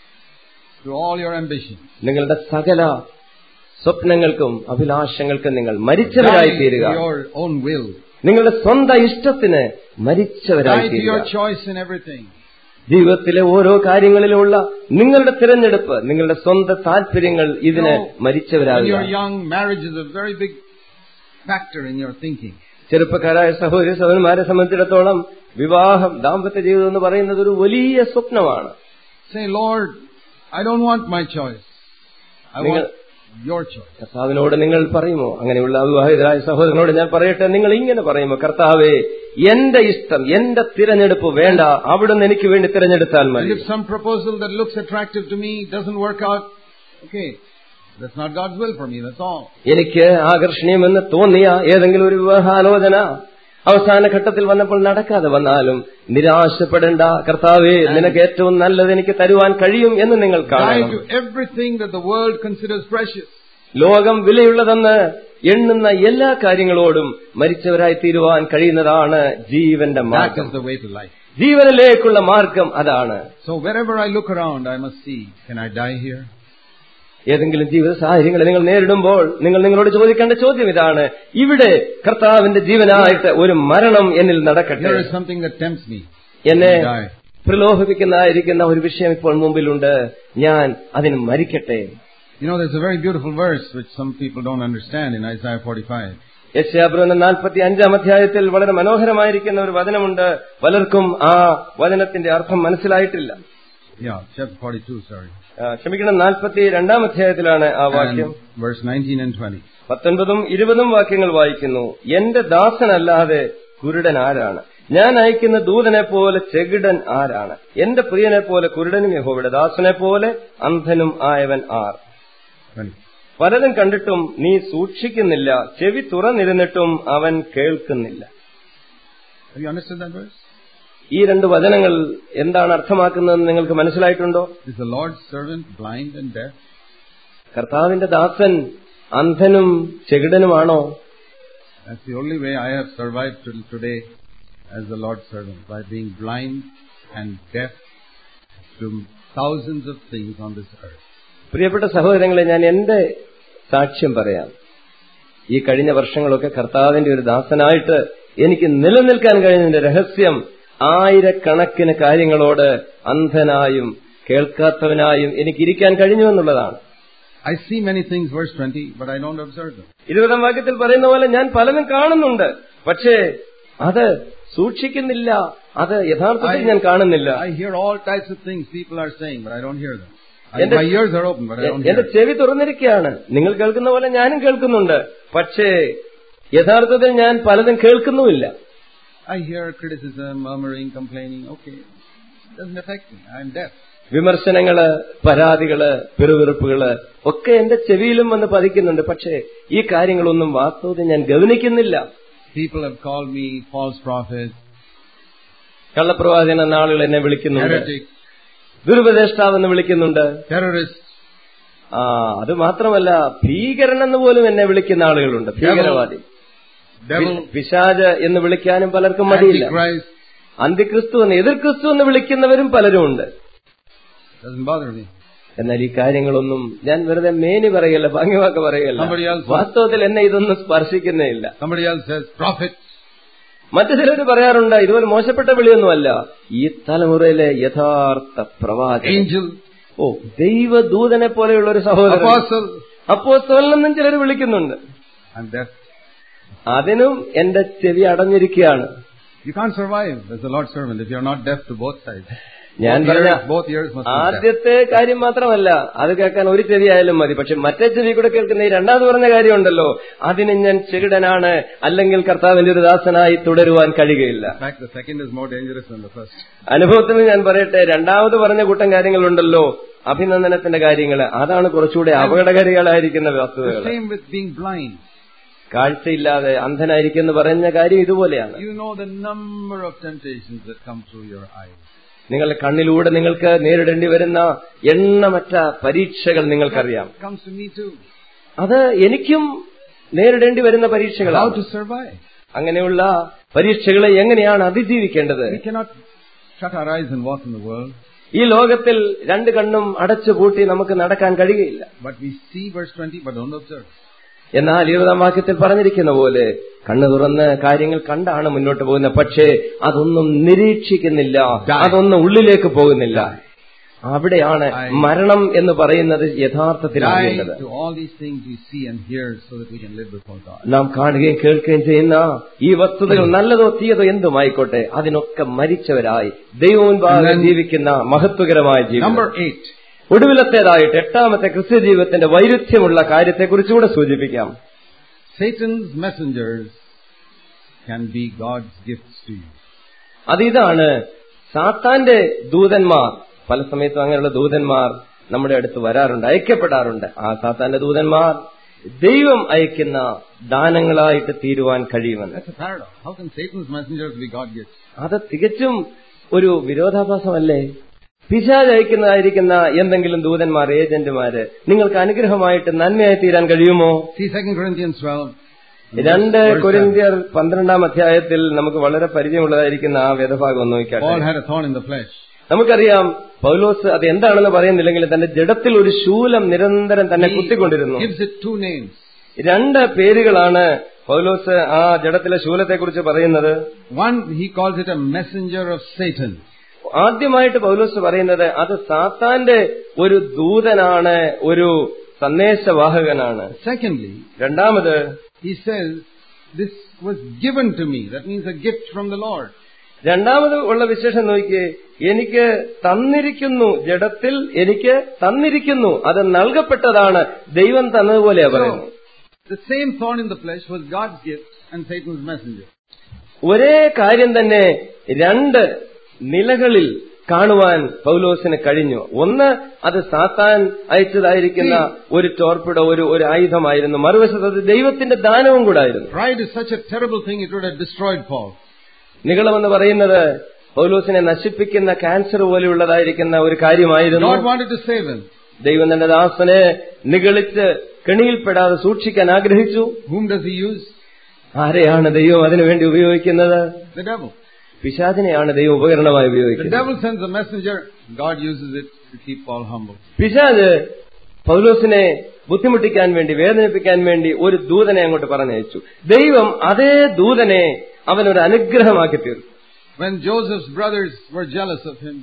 to all your ambitions. നിങ്ങളുടെ സകല സ്വപ്നങ്ങൾക്കും അഭിലാഷങ്ങൾക്കും നിങ്ങൾ മരിച്ചവരായി Die to തീരുക your own will. നിങ്ങളുടെ സ്വന്തം ഇഷ്ടത്തിന് മരിച്ചവരായി Die to തീരുക your choice in everything. ജീവിതത്തിലെ ഓരോ കാര്യങ്ങളിലുമുള്ള നിങ്ങളുടെ തിരഞ്ഞെടുപ്പ് നിങ്ങളുടെ സ്വന്തം താല്പര്യങ്ങൾ ഇതിന് No. When മരിച്ചവരാകുക you're young, marriage is a very big factor in your thinking. ചെറുപ്പക്കാരായ സഹോദരി സഹോദരന്മാരെ സംബന്ധിച്ചിടത്തോളം വിവാഹം ദാമ്പത്യ ജീവിതം എന്ന് പറയുന്നത് ഒരു വലിയ സ്വപ്നമാണ് Say, Lord, I don't want my choice. I നിങ്ങൾ- want your choice. കർത്താവിനോട് നിങ്ങൾ പറയുമോ അങ്ങനെയുള്ള അവിവാഹിതരായ സഹോദരനോട് ഞാൻ പറയട്ടെ നിങ്ങൾ ഇങ്ങനെ പറയുമോ കർത്താവേ എന്റെ ഇഷ്ടം എന്റെ തിരഞ്ഞെടുപ്പ് വേണ്ട അവിടുന്ന് എനിക്ക് വേണ്ടി തിരഞ്ഞെടുത്താൽ And മതി if some proposal that looks attractive to me doesn't work out, okay, that's not God's will for me, that's all. എനിക്ക് ആകർഷണീയമെന്ന് തോന്നിയ ഏതെങ്കിലും ഒരു വിവാഹാലോചന അവസാന ഘട്ടത്തിൽ വന്നപ്പോൾ നടക്കാതെ വന്നാലും നിരാശപ്പെടേണ്ട കർത്താവേ നിനക്ക് ഏറ്റവും നല്ലത് എനിക്ക് തരുവാൻ കഴിയും എന്ന് നിങ്ങൾ Die കാണണം to everything that the world considers precious. ലോകം വിലയുള്ളതെന്ന് എണ്ണുന്ന എല്ലാ കാര്യങ്ങളോടും മരിച്ചവരായി തീരുവാൻ കഴിയുന്നതാണ് ജീവന്റെ That മാർഗം is the way to life. ജീവനിലേക്കുള്ള മാർഗം അതാണ് So wherever I look around, I must see, can I die here? ഏതെങ്കിലും ജീവിത സാഹചര്യങ്ങളെ നിങ്ങൾ നേരിടുമ്പോൾ നിങ്ങൾ നിങ്ങളോട് ചോദിക്കേണ്ട ചോദ്യം ഇതാണ് ഇവിടെ കർത്താവിന്റെ ജീവനായിട്ട് ഒരു മരണം എന്നിൽ നടക്കട്ടെ Here is something that tempts me. എന്നെ Can I die? പ്രലോഭിപ്പിക്കുന്നതായിരിക്കുന്ന ഒരു വിഷയം ഇപ്പോൾ മുമ്പിലുണ്ട് ഞാൻ അതിന് മരിക്കട്ടെ You know, there's a very beautiful verse which some people don't understand in Isaiah 45. യശയാബ്രഹ്മ നാൽപ്പത്തി അഞ്ചാം അധ്യായത്തിൽ വളരെ മനോഹരമായിരിക്കുന്ന ഒരു വചനമുണ്ട് പലർക്കും ആ വചനത്തിന്റെ അർത്ഥം മനസ്സിലായിട്ടില്ല Yeah, chapter 42, sorry. ആ, ക്ഷമിക്കണം നാൽപ്പത്തി രണ്ടാം അധ്യായത്തിലാണ് ആ വാക്യം And verse 19 and 20. പത്തൊൻപതും ഇരുപതും വാക്യങ്ങൾ വായിക്കുന്നു എന്റെ ദാസനല്ലാതെ കുരുടൻ ആരാണ് ഞാൻ അയക്കുന്ന ദൂതനെ പോലെ ചെകിടൻ ആരാണ് എന്റെ പ്രിയനെ പോലെ കുരുടനും യഹോവയുടെ ദാസനെ പോലെ അന്ധനും ആയവൻ ആർ 20. പലതും കണ്ടിട്ടും നീ സൂക്ഷിക്കുന്നില്ല ചെവി തുറന്നിരുന്നിട്ടും അവൻ കേൾക്കുന്നില്ല Have you understood that verse? ഈ രണ്ട് വചനങ്ങൾ എന്താണ് അർത്ഥമാക്കുന്നതെന്ന് നിങ്ങൾക്ക് മനസ്സിലായിട്ടുണ്ടോ Is the Lord's servant blind and deaf? കർത്താവിന്റെ ദാസൻ അന്ധനും ചെകിടനുമാണോ That's the only way I have survived till today as the Lord's servant, by being blind and deaf to thousands of things on this earth. പ്രിയപ്പെട്ട സഹോദരങ്ങളെ ഞാൻ എന്റെ സാക്ഷ്യം പറയാം ഈ കഴിഞ്ഞ വർഷങ്ങളൊക്കെ കർത്താവിന്റെ ഒരു ദാസനായിട്ട് എനിക്ക് നിലനിൽക്കാൻ കഴിഞ്ഞതിന്റെ രഹസ്യം ആയിരക്കണക്കിന് കാര്യങ്ങളോട് അന്ധനായും കേൾക്കാത്തവനായും എനിക്ക് ഇരിക്കാൻ കഴിഞ്ഞു എന്നുള്ളതാണ് I see many things, verse 20, but I don't observe them. ഇരുപതാം വാക്യത്തിൽ പറയുന്ന പോലെ ഞാൻ പലതും കാണുന്നുണ്ട് പക്ഷേ അത് സൂക്ഷിക്കുന്നില്ല അത് യഥാർത്ഥത്തിൽ ഞാൻ കാണുന്നില്ല I hear all types of things people are saying, but I don't hear them. I, And the- my ears are open, but I don't hear എന്റെ them. ചെവി തുറന്നിരിക്കുകയാണ് നിങ്ങൾ കേൾക്കുന്ന പോലെ ഞാനും കേൾക്കുന്നുണ്ട് പക്ഷേ യഥാർത്ഥത്തിൽ ഞാൻ പലതും കേൾക്കുന്നുമില്ല I hear criticism, murmuring, complaining. Okay, doesn't affect me. I'm deaf. വിമർശനങ്ങള് പരാതികള് പിറുവിറുപ്പുകള് ഒക്കെ എന്റെ ചെവിയിലും വന്ന് പതിക്കുന്നുണ്ട് പക്ഷേ ഈ കാര്യങ്ങളൊന്നും വാസ്തവത്തിൽ ഞാൻ ഗവനിക്കുന്നില്ല People have called me false prophet, കള്ളപ്രവാചകൻ എന്ന ആളുകൾ എന്നെ വിളിക്കുന്നുണ്ട് heretic, ദുരുപദേഷ്ടാവെന്ന് വിളിക്കുന്നുണ്ട് terrorist, ആ അത് മാത്രമല്ല ഭീകരൻ എന്ന് പോലും എന്നെ വിളിക്കുന്ന ആളുകളുണ്ട് ഭീകരവാദി devil, പിശാജ് എന്ന് വിളിക്കാനും പലർക്കും മടിയില്ല antichrist. അന്തിക്രിസ്തു എന്ന് എതിർ ക്രിസ്തു എന്ന് വിളിക്കുന്നവരും പലരും ഉണ്ട് Doesn't bother me. എന്നാൽ ഈ കാര്യങ്ങളൊന്നും ഞാൻ വെറുതെ മേനി പറയല്ല ഭംഗിവാക്ക് പറയല്ല Somebody else- വാസ്തവത്തിൽ എന്നെ ഇതൊന്നും സ്പർശിക്കുന്നേ ഇല്ല Somebody else says prophet. മറ്റു ചിലർ പറയാറുണ്ട് ഇതുപോലെ മോശപ്പെട്ട വിളിയൊന്നുമല്ല ഈ തലമുറയിലെ യഥാർത്ഥ പ്രവാചകൻ angel, ഓ ദൈവദൂതനെ പോലെയുള്ള ഒരു സഹോദരൻ apostle. അപ്പോസ്തലനെന്നും ചിലർ വിളിക്കുന്നുണ്ട് I'm deaf. അതിനും എന്റെ ചെവി അടഞ്ഞിരിക്കുകയാണ് You can't survive as a Lord's servant if you're not deaf to both sides. ഞാൻ Both പറഞ്ഞ ears, both ears must be deaf. ആദ്യത്തെ കാര്യം മാത്രമല്ല അത് കേൾക്കാൻ ഒരു ചെവി ആയാലും മതി പക്ഷെ മറ്റേ ചെവി കൂടെ കേൾക്കുന്ന ഈ രണ്ടാമത് പറഞ്ഞ കാര്യമുണ്ടല്ലോ അതിന് ഞാൻ ചെകിടനാണ് അല്ലെങ്കിൽ കർത്താവിന്റെ ഒരു ദാസനായി തുടരുവാൻ കഴിയുകയില്ല In fact, the second is more dangerous than the first. അനുഭവത്തിൽ ഞാൻ പറയട്ടെ രണ്ടാമത് പറഞ്ഞ കൂട്ടം കാര്യങ്ങളുണ്ടല്ലോ അഭിനന്ദനത്തിന്റെ കാര്യങ്ങൾ അതാണ് കുറച്ചുകൂടെ അപകടകാരികളായിരിക്കുന്ന The വസ്തുതകൾ same with being blind. കാഴ്ചയില്ലാതെ അന്ധനായിരിക്കും എന്ന് പറഞ്ഞ കാര്യം ഇതുപോലെയാണ് You know the number of temptations that come through your eyes. നിങ്ങളുടെ കണ്ണിലൂടെ നിങ്ങൾക്ക് നേരിടേണ്ടി വരുന്ന എണ്ണമറ്റ പരീക്ഷകൾ നിങ്ങൾക്കറിയാം It comes to me too. അത് എനിക്കും നേരിടേണ്ടി വരുന്ന How പരീക്ഷകളാണ് to survive. അങ്ങനെയുള്ള പരീക്ഷകളെ എങ്ങനെയാണ് അതിജീവിക്കേണ്ടത് We cannot shut our eyes and walk in the world, ഈ ലോകത്തിൽ രണ്ട് കണ്ണും അടച്ചു പൂട്ടി നമുക്ക് നടക്കാൻ കഴിയുകയില്ല but we see verse 20 but don't observe. എന്നാൽ ഇരുപതാം വാക്യത്തിൽ പറഞ്ഞിരിക്കുന്ന പോലെ കണ്ണു തുറന്ന് കാര്യങ്ങൾ കണ്ടാണ് മുന്നോട്ട് പോകുന്നത് പക്ഷേ അതൊന്നും നിരീക്ഷിക്കുന്നില്ല അതൊന്നും ഉള്ളിലേക്ക് പോകുന്നില്ല അവിടെയാണ് മരണം എന്ന് പറയുന്നത് യഥാർത്ഥത്തിൽ Die അറിയേണ്ടത് to all these things we see and hear so that we can live before God. നാം കാണുകയും കേൾക്കുകയും ചെയ്യുന്ന ഈ വസ്തുതകൾ നല്ലതോ തീയതോ എന്തുമായിക്കോട്ടെ അതിനൊക്കെ മരിച്ചവരായി ദൈവമുൻപാകെ ജീവിക്കുന്ന മഹത്വകരമായ ജീവിതം Number 8. ഒടുവിലത്തേതായിട്ട് എട്ടാമത്തെ ക്രിസ്ത്യ ജീവിതത്തിന്റെ വൈരുദ്ധ്യമുള്ള കാര്യത്തെക്കുറിച്ചുകൂടെ സൂചിപ്പിക്കാം Satan's messengers can be God's gifts to you. അതിതാണ് സാത്താന്റെ ദൂതന്മാർ പല സമയത്തും അങ്ങനെയുള്ള ദൂതന്മാർ നമ്മുടെ അടുത്ത് വരാറുണ്ട് അയക്കപ്പെടാറുണ്ട് ആ സാത്താന്റെ ദൂതന്മാർ ദൈവം അയക്കുന്ന ദാനങ്ങളായിട്ട് തീരുവാൻ കഴിയുമെന്ന് That's a paradox. How can Satan's messengers be God gifts? അത് തികച്ചും ഒരു വിരോധാഭാസമല്ലേ പിശാജ് അയക്കുന്നതായിരിക്കുന്ന എന്തെങ്കിലും ദൂതന്മാർ ഏജന്റുമാര് നിങ്ങൾക്ക് അനുഗ്രഹമായിട്ട് നന്മയായി തീരാൻ കഴിയുമോ See 2 Corinthians 12. രണ്ട് verse കൊരിന്ത്യർ പന്ത്രണ്ടാം അധ്യായത്തിൽ നമുക്ക് വളരെ പരിചയമുള്ളതായിരിക്കുന്ന ആ വേദഭാഗം ഒന്ന് seven. നോക്കിയാട്ടെ Paul had a thorn in the flesh. നമുക്കറിയാം പൗലോസ് അത് എന്താണെന്ന് പറയുന്നില്ലെങ്കിൽ തന്റെ ജഡത്തിൽ ഒരു ശൂലം നിരന്തരം തന്നെ കുത്തിക്കൊണ്ടിരുന്നു He gives it two names. രണ്ട് പേരുകളാണ് പൗലോസ് ആ ജഡത്തിലെ ശൂലത്തെക്കുറിച്ച് പറയുന്നത് One, he calls it a messenger of Satan. ആദ്യമായിട്ട് പൗലോസ് പറയുന്നത് അത് സാത്താന്റെ ഒരു ദൂതനാണ് ഒരു സന്ദേശവാഹകനാണ് Secondly, രണ്ടാമത് he says, this was given to me. That means a gift from the Lord. രണ്ടാമത് ഉള്ള വിശേഷം നോക്കിയേ എനിക്ക് തന്നിരിക്കുന്നു ജഡത്തിൽ എനിക്ക് തന്നിരിക്കുന്നു അത് നൽകപ്പെട്ടതാണ് ദൈവം തന്നതുപോലെയാ പറയുന്നത് The same thorn in the flesh was God's gift and Satan's messenger. ഒരേ കാര്യം തന്നെ രണ്ട് നിലകളിൽ കാണുവാൻ പൗലോസിന് കഴിഞ്ഞു ഒന്ന് അത് സാത്താൻ അയച്ചതായിരിക്കുന്ന ഒരു ടോർപ്പിടോ ഒരു ഒരു ആയുധമായിരുന്നു മറുവശത്ത് അത് ദൈവത്തിന്റെ ദാനവും കൂടായിരുന്നു Pride is such a terrible thing, it would have destroyed Paul. നികളമെന്ന് പറയുന്നത് പൗലോസിനെ നശിപ്പിക്കുന്ന ക്യാൻസർ പോലെയുള്ളതായിരിക്കുന്ന ഒരു കാര്യമായിരുന്നു God wanted to save him. ദൈവം തന്റെ ദാസനെ നിഗളിച്ച് കെണിയിൽപ്പെടാതെ സൂക്ഷിക്കാൻ ആഗ്രഹിച്ചു Whom does he use? ആരെയാണ് ദൈവം അതിനുവേണ്ടി ഉപയോഗിക്കുന്നത് The devil. പിശാചിനെയാണ് ദൈവം ഉപകരണമായി The ഉപയോഗിക്കുന്നത് devil sends a messenger, God uses it to keep Paul humble. പിശാജ് പൗലോസിനെ ബുദ്ധിമുട്ടിക്കാൻ വേണ്ടി വേദനിപ്പിക്കാൻ വേണ്ടി ഒരു ദൂതനെ അങ്ങോട്ട് പറഞ്ഞയച്ചു ദൈവം അതേ ദൂതനെ അവനൊരു അനുഗ്രഹമാക്കി തീർന്നു When Joseph's brothers were jealous of him,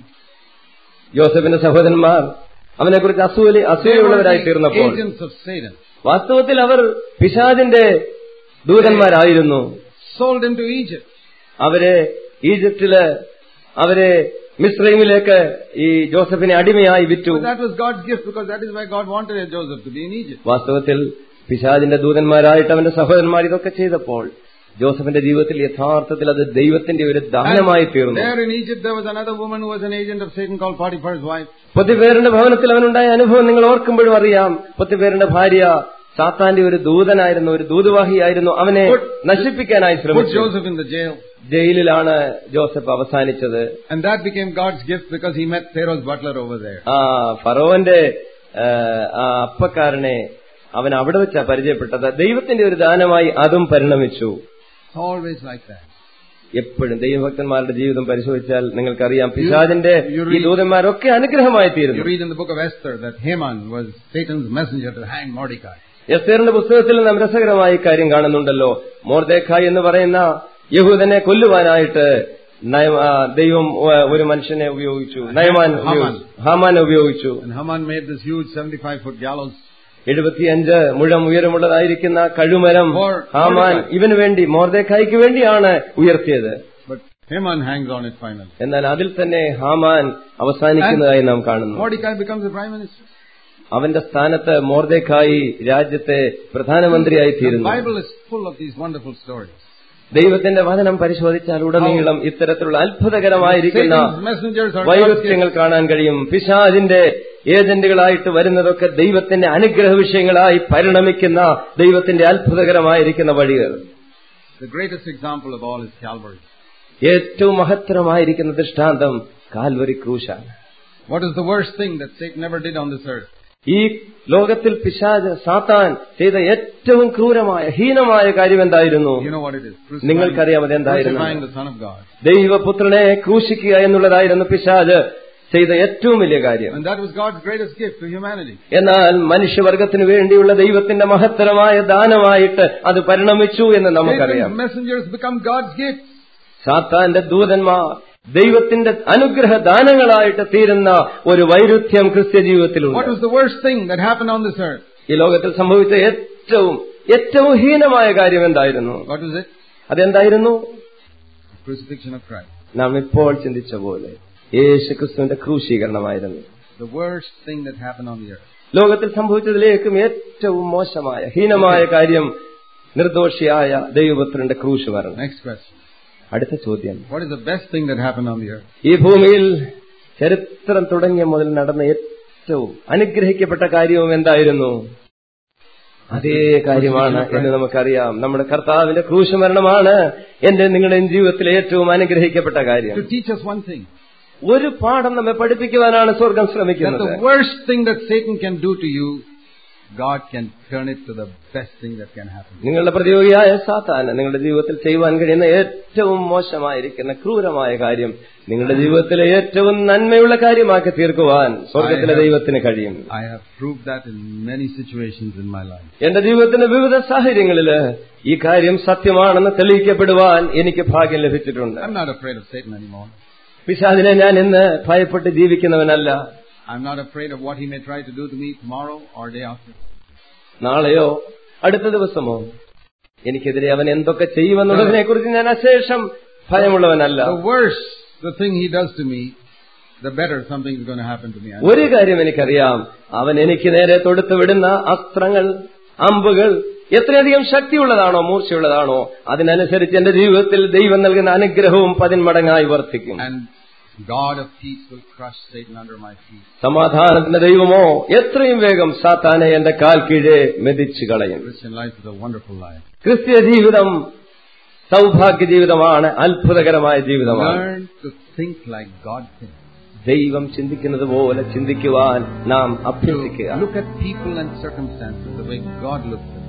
യോസഫിന്റെ സഹോദരന്മാർ അവനെക്കുറിച്ച് അസൂയ they were അസൂയുള്ളവരായി the തീർന്നപ്പോൾ agents of Satan, വാസ്തവത്തിൽ അവർ പിശാജിന്റെ ദൂതന്മാരായിരുന്നു sold into Egypt. അവരെ ഈജിപ്തില് അവരെ മിസ്രൈമിലേക്ക് ഈ ജോസഫിനെ അടിമയായി വിറ്റു But that was God's gift because that is why God wanted Joseph to be in Egypt. വാസ്തവത്തിൽ പിശാജിന്റെ ദൂതന്മാരായിട്ട് അവന്റെ സഹോദരന്മാർ ഇതൊക്കെ ചെയ്തപ്പോൾ ജോസഫിന്റെ ജീവിതത്തിൽ യഥാർത്ഥത്തിൽ അത് ദൈവത്തിന്റെ ഒരു ദാനമായി തീർന്നു There in Egypt there was another woman who was an agent of Satan called Potiphar's wife. പൊത്തിപ്പേറിന്റെ ഭവനത്തിൽ അവനുണ്ടായ അനുഭവം നിങ്ങൾ ഓർക്കുമ്പോഴും അറിയാം പൊത്തിപ്പേറിന്റെ ഭാര്യ സാത്താന്റെ ഒരു ദൂതനായിരുന്നു ഒരു ദൂതുവാഹിയായിരുന്നു അവനെ നശിപ്പിക്കാനായി Put ശ്രമിച്ചു Joseph in the jail. ജയിലിലാണ് ജോസഫ് അവസാനിച്ചത് And that became God's gift because he met Pharaoh's butler over there. ആ ഫറോവന്റെ ആ, ആ അപ്പക്കാരനെ അവൻ അവിടെ വെച്ചാ പരിചയപ്പെട്ടത് ദൈവത്തിന്റെ ഒരു ദാനമായി അതും പരിണമിച്ചു It's always like that. എപ്പോഴും ദൈവഭക്തന്മാരുടെ ജീവിതം പരിശോധിച്ചാൽ നിങ്ങൾക്കറിയാം പിശാദിന്റെ you ഈ read- ദൂതന്മാരൊക്കെ അനുഗ്രഹമായി You തീരുന്നു read in the book of Esther that Haman was Satan's messenger to hang Mordecai. എസ്തേറിന്റെ പുസ്തകത്തിൽ നാം രസകരമായ ഈ കാര്യം കാണുന്നുണ്ടല്ലോ മോർദേഖായ് എന്ന് പറയുന്ന യഹൂദനെ കൊല്ലുവാനായിട്ട് നയ- ആ, ദൈവം ആ, ഒരു മനുഷ്യനെ ഉപയോഗിച്ചു നയമാൻ ഉപയോഗിച്ചു. ഹാമാനെ ഉപയോഗിച്ചു And Haman made this huge 75 foot gallows. എഴുപത്തിയഞ്ച് മുഴം ഉയരമുള്ളതായിരിക്കുന്ന കഴുമരം For ഹാമാൻ Mordecai. ഇവന് വേണ്ടി മോർദേഖായ്ക്ക് വേണ്ടിയാണ് ഉയർത്തിയത് But Haman hangs on it finally. എന്നാൽ അതിൽ തന്നെ ഹാമാൻ അവസാനിക്കുന്നതായി നാം കാണുന്നു Mordecai becomes the prime minister. അവന്റെ സ്ഥാനത്ത് മോർദേഖായി രാജ്യത്തെ പ്രധാനമന്ത്രിയായി The തീരുന്നു Bible is full of these wonderful stories. ദൈവത്തിന്റെ വചനം പരിശോധിച്ചാൽ ഉടനീളം ഇത്തരത്തിലുള്ള അത്ഭുതകരമായിരിക്കുന്ന Satan's messengers are God's വൈരുദ്ധ്യങ്ങൾ gifts. കാണാൻ കഴിയും പിശാജിന്റെ ഏജന്റുകളായിട്ട് വരുന്നതൊക്കെ ദൈവത്തിന്റെ അനുഗ്രഹ വിഷയങ്ങളായി പരിണമിക്കുന്ന ദൈവത്തിന്റെ അത്ഭുതകരമായിരിക്കുന്ന വഴികൾ The greatest example of all is Calvary. ഏറ്റവും മഹത്തരമായിരിക്കുന്ന ദൃഷ്ടാന്തം കാൽവരി ക്രൂശാണ് What is the worst thing that Satan ever did on this earth? ഈ ലോകത്തിൽ പിശാജ് സാത്താൻ ചെയ്ത ഏറ്റവും ക്രൂരമായ ഹീനമായ കാര്യം എന്തായിരുന്നു You know what it is. നിങ്ങൾക്കറിയാം അതെന്തായിരുന്നു crucifying the Son of God. ദൈവപുത്രനെ ക്രൂശിക്കുക എന്നുള്ളതായിരുന്നു പിശാജ് ചെയ്ത ഏറ്റവും വലിയ കാര്യം And that was God's greatest gift to humanity. എന്നാൽ മനുഷ്യവർഗത്തിന് വേണ്ടിയുള്ള ദൈവത്തിന്റെ മഹത്തരമായ ദാനമായിട്ട് അത് പരിണമിച്ചു എന്ന് നമുക്കറിയാം Satan's messengers become God's gifts. സാത്താന്റെ ദൂതന്മാർ ദൈവത്തിന്റെ അനുഗ്രഹ ദാനങ്ങളായിട്ട് തീരുന്ന ഒരു വൈരുദ്ധ്യം ക്രിസ്ത്യ What ജീവിതത്തിലുണ്ട് was the worst thing that happened on this earth? ഈ ലോകത്തിൽ സംഭവിച്ച ഏറ്റവും ഏറ്റവും ഹീനമായ കാര്യം എന്തായിരുന്നു What was it? അതെന്തായിരുന്നു The crucifixion of Christ. നാം ഇപ്പോൾ ചിന്തിച്ച പോലെ യേശു ക്രിസ്തുവിന്റെ ക്രൂശീകരണമായിരുന്നു The worst thing that happened on the earth. ലോകത്തിൽ സംഭവിച്ചതിലേക്കും ഏറ്റവും മോശമായ ഹീനമായ കാര്യം നിർദോഷിയായ ദൈവപുത്രന്റെ ക്രൂശ് വരണം Next question. അടുത്ത ചോദ്യം What is the best thing that happened on the earth? ഈ ഭൂമിയിൽ ചരിത്രം തുടങ്ങിയ മുതൽ നടന്ന ഏറ്റവും അനുഗ്രഹിക്കപ്പെട്ട കാര്യവും എന്തായിരുന്നു അതേ കാര്യമാണ് എന്ന് നമുക്കറിയാം നമ്മുടെ കർത്താവിന്റെ ക്രൂശ് മരണമാണ് എന്റെ നിങ്ങളുടെയും ജീവിതത്തിലെ ഏറ്റവും അനുഗ്രഹിക്കപ്പെട്ട കാര്യം To teach us one thing. ഒരു പാഠം നമ്മെ പഠിപ്പിക്കുവാനാണ് സ്വർഗം That ശ്രമിക്കുന്നത് the worst thing that Satan can do to you, God can turn it to the best thing that can happen. നിങ്ങളുടെ പ്രതിയോഗിയായ സാത്താന് നിങ്ങളുടെ ജീവിതത്തിൽ ചെയ്യുവാൻ കഴിയുന്ന ഏറ്റവും മോശമായിരിക്കുന്ന ക്രൂരമായ കാര്യം നിങ്ങളുടെ ജീവിതത്തിലെ ഏറ്റവും നന്മയുള്ള കാര്യമാക്കി തീർക്കുവാൻ സ്വർഗത്തിലെ ദൈവത്തിന് കഴിയും I have proved that in many situations in my life. എന്റെ ജീവിതത്തിന്റെ വിവിധ സാഹചര്യങ്ങളില് ഈ കാര്യം സത്യമാണെന്ന് തെളിയിക്കപ്പെടുവാൻ എനിക്ക് ഭാഗ്യം ലഭിച്ചിട്ടുണ്ട് I'm not afraid of Satan anymore. പിശാദിനെ ഞാൻ ഇന്ന് ഭയപ്പെട്ട് ജീവിക്കുന്നവനല്ല I'm not afraid of what he may try to do to me tomorrow or day after. നാളെയോ അടുത്ത ദിവസമോ എനിക്കെതിരെ അവൻ എന്തൊക്കെ ചെയ്യുമെന്നുള്ളതിനെ കുറിച്ച് ഞാൻ അശേഷം ഭയമുള്ളവനല്ല The worse the thing he does to me, the better something is going to happen to me. I know. ഒരു കാര്യം എനിക്കറിയാം അവൻ എനിക്ക് നേരെ തൊടുത്തു വിടുന്ന അസ്ത്രങ്ങൾ അമ്പുകൾ എത്രയധികം ശക്തിയുള്ളതാണോ മൂർച്ചയുള്ളതാണോ അതിനനുസരിച്ച് എന്റെ ജീവിതത്തിൽ ദൈവം നൽകുന്ന അനുഗ്രഹവും പതിന്മടങ്ങായി വർദ്ധിക്കും And God of peace will crush Satan under my feet. സമാധാനത്തിന്റെ ദൈവമോ എത്രയും വേഗം സാത്താനെ എന്റെ കാൽ കീഴെ മെതിച്ചു കളയും Christian life is a wonderful life. ക്രിസ്തീയ ജീവിതം സൗഭാഗ്യ ജീവിതമാണ് അത്ഭുതകരമായ ജീവിതമാണ് Learn to think like God thinks. ദൈവം ചിന്തിക്കുന്നത് പോലെ ചിന്തിക്കുവാൻ നാം To അഭ്യസിക്കുക look at people and circumstances the way God looks at them.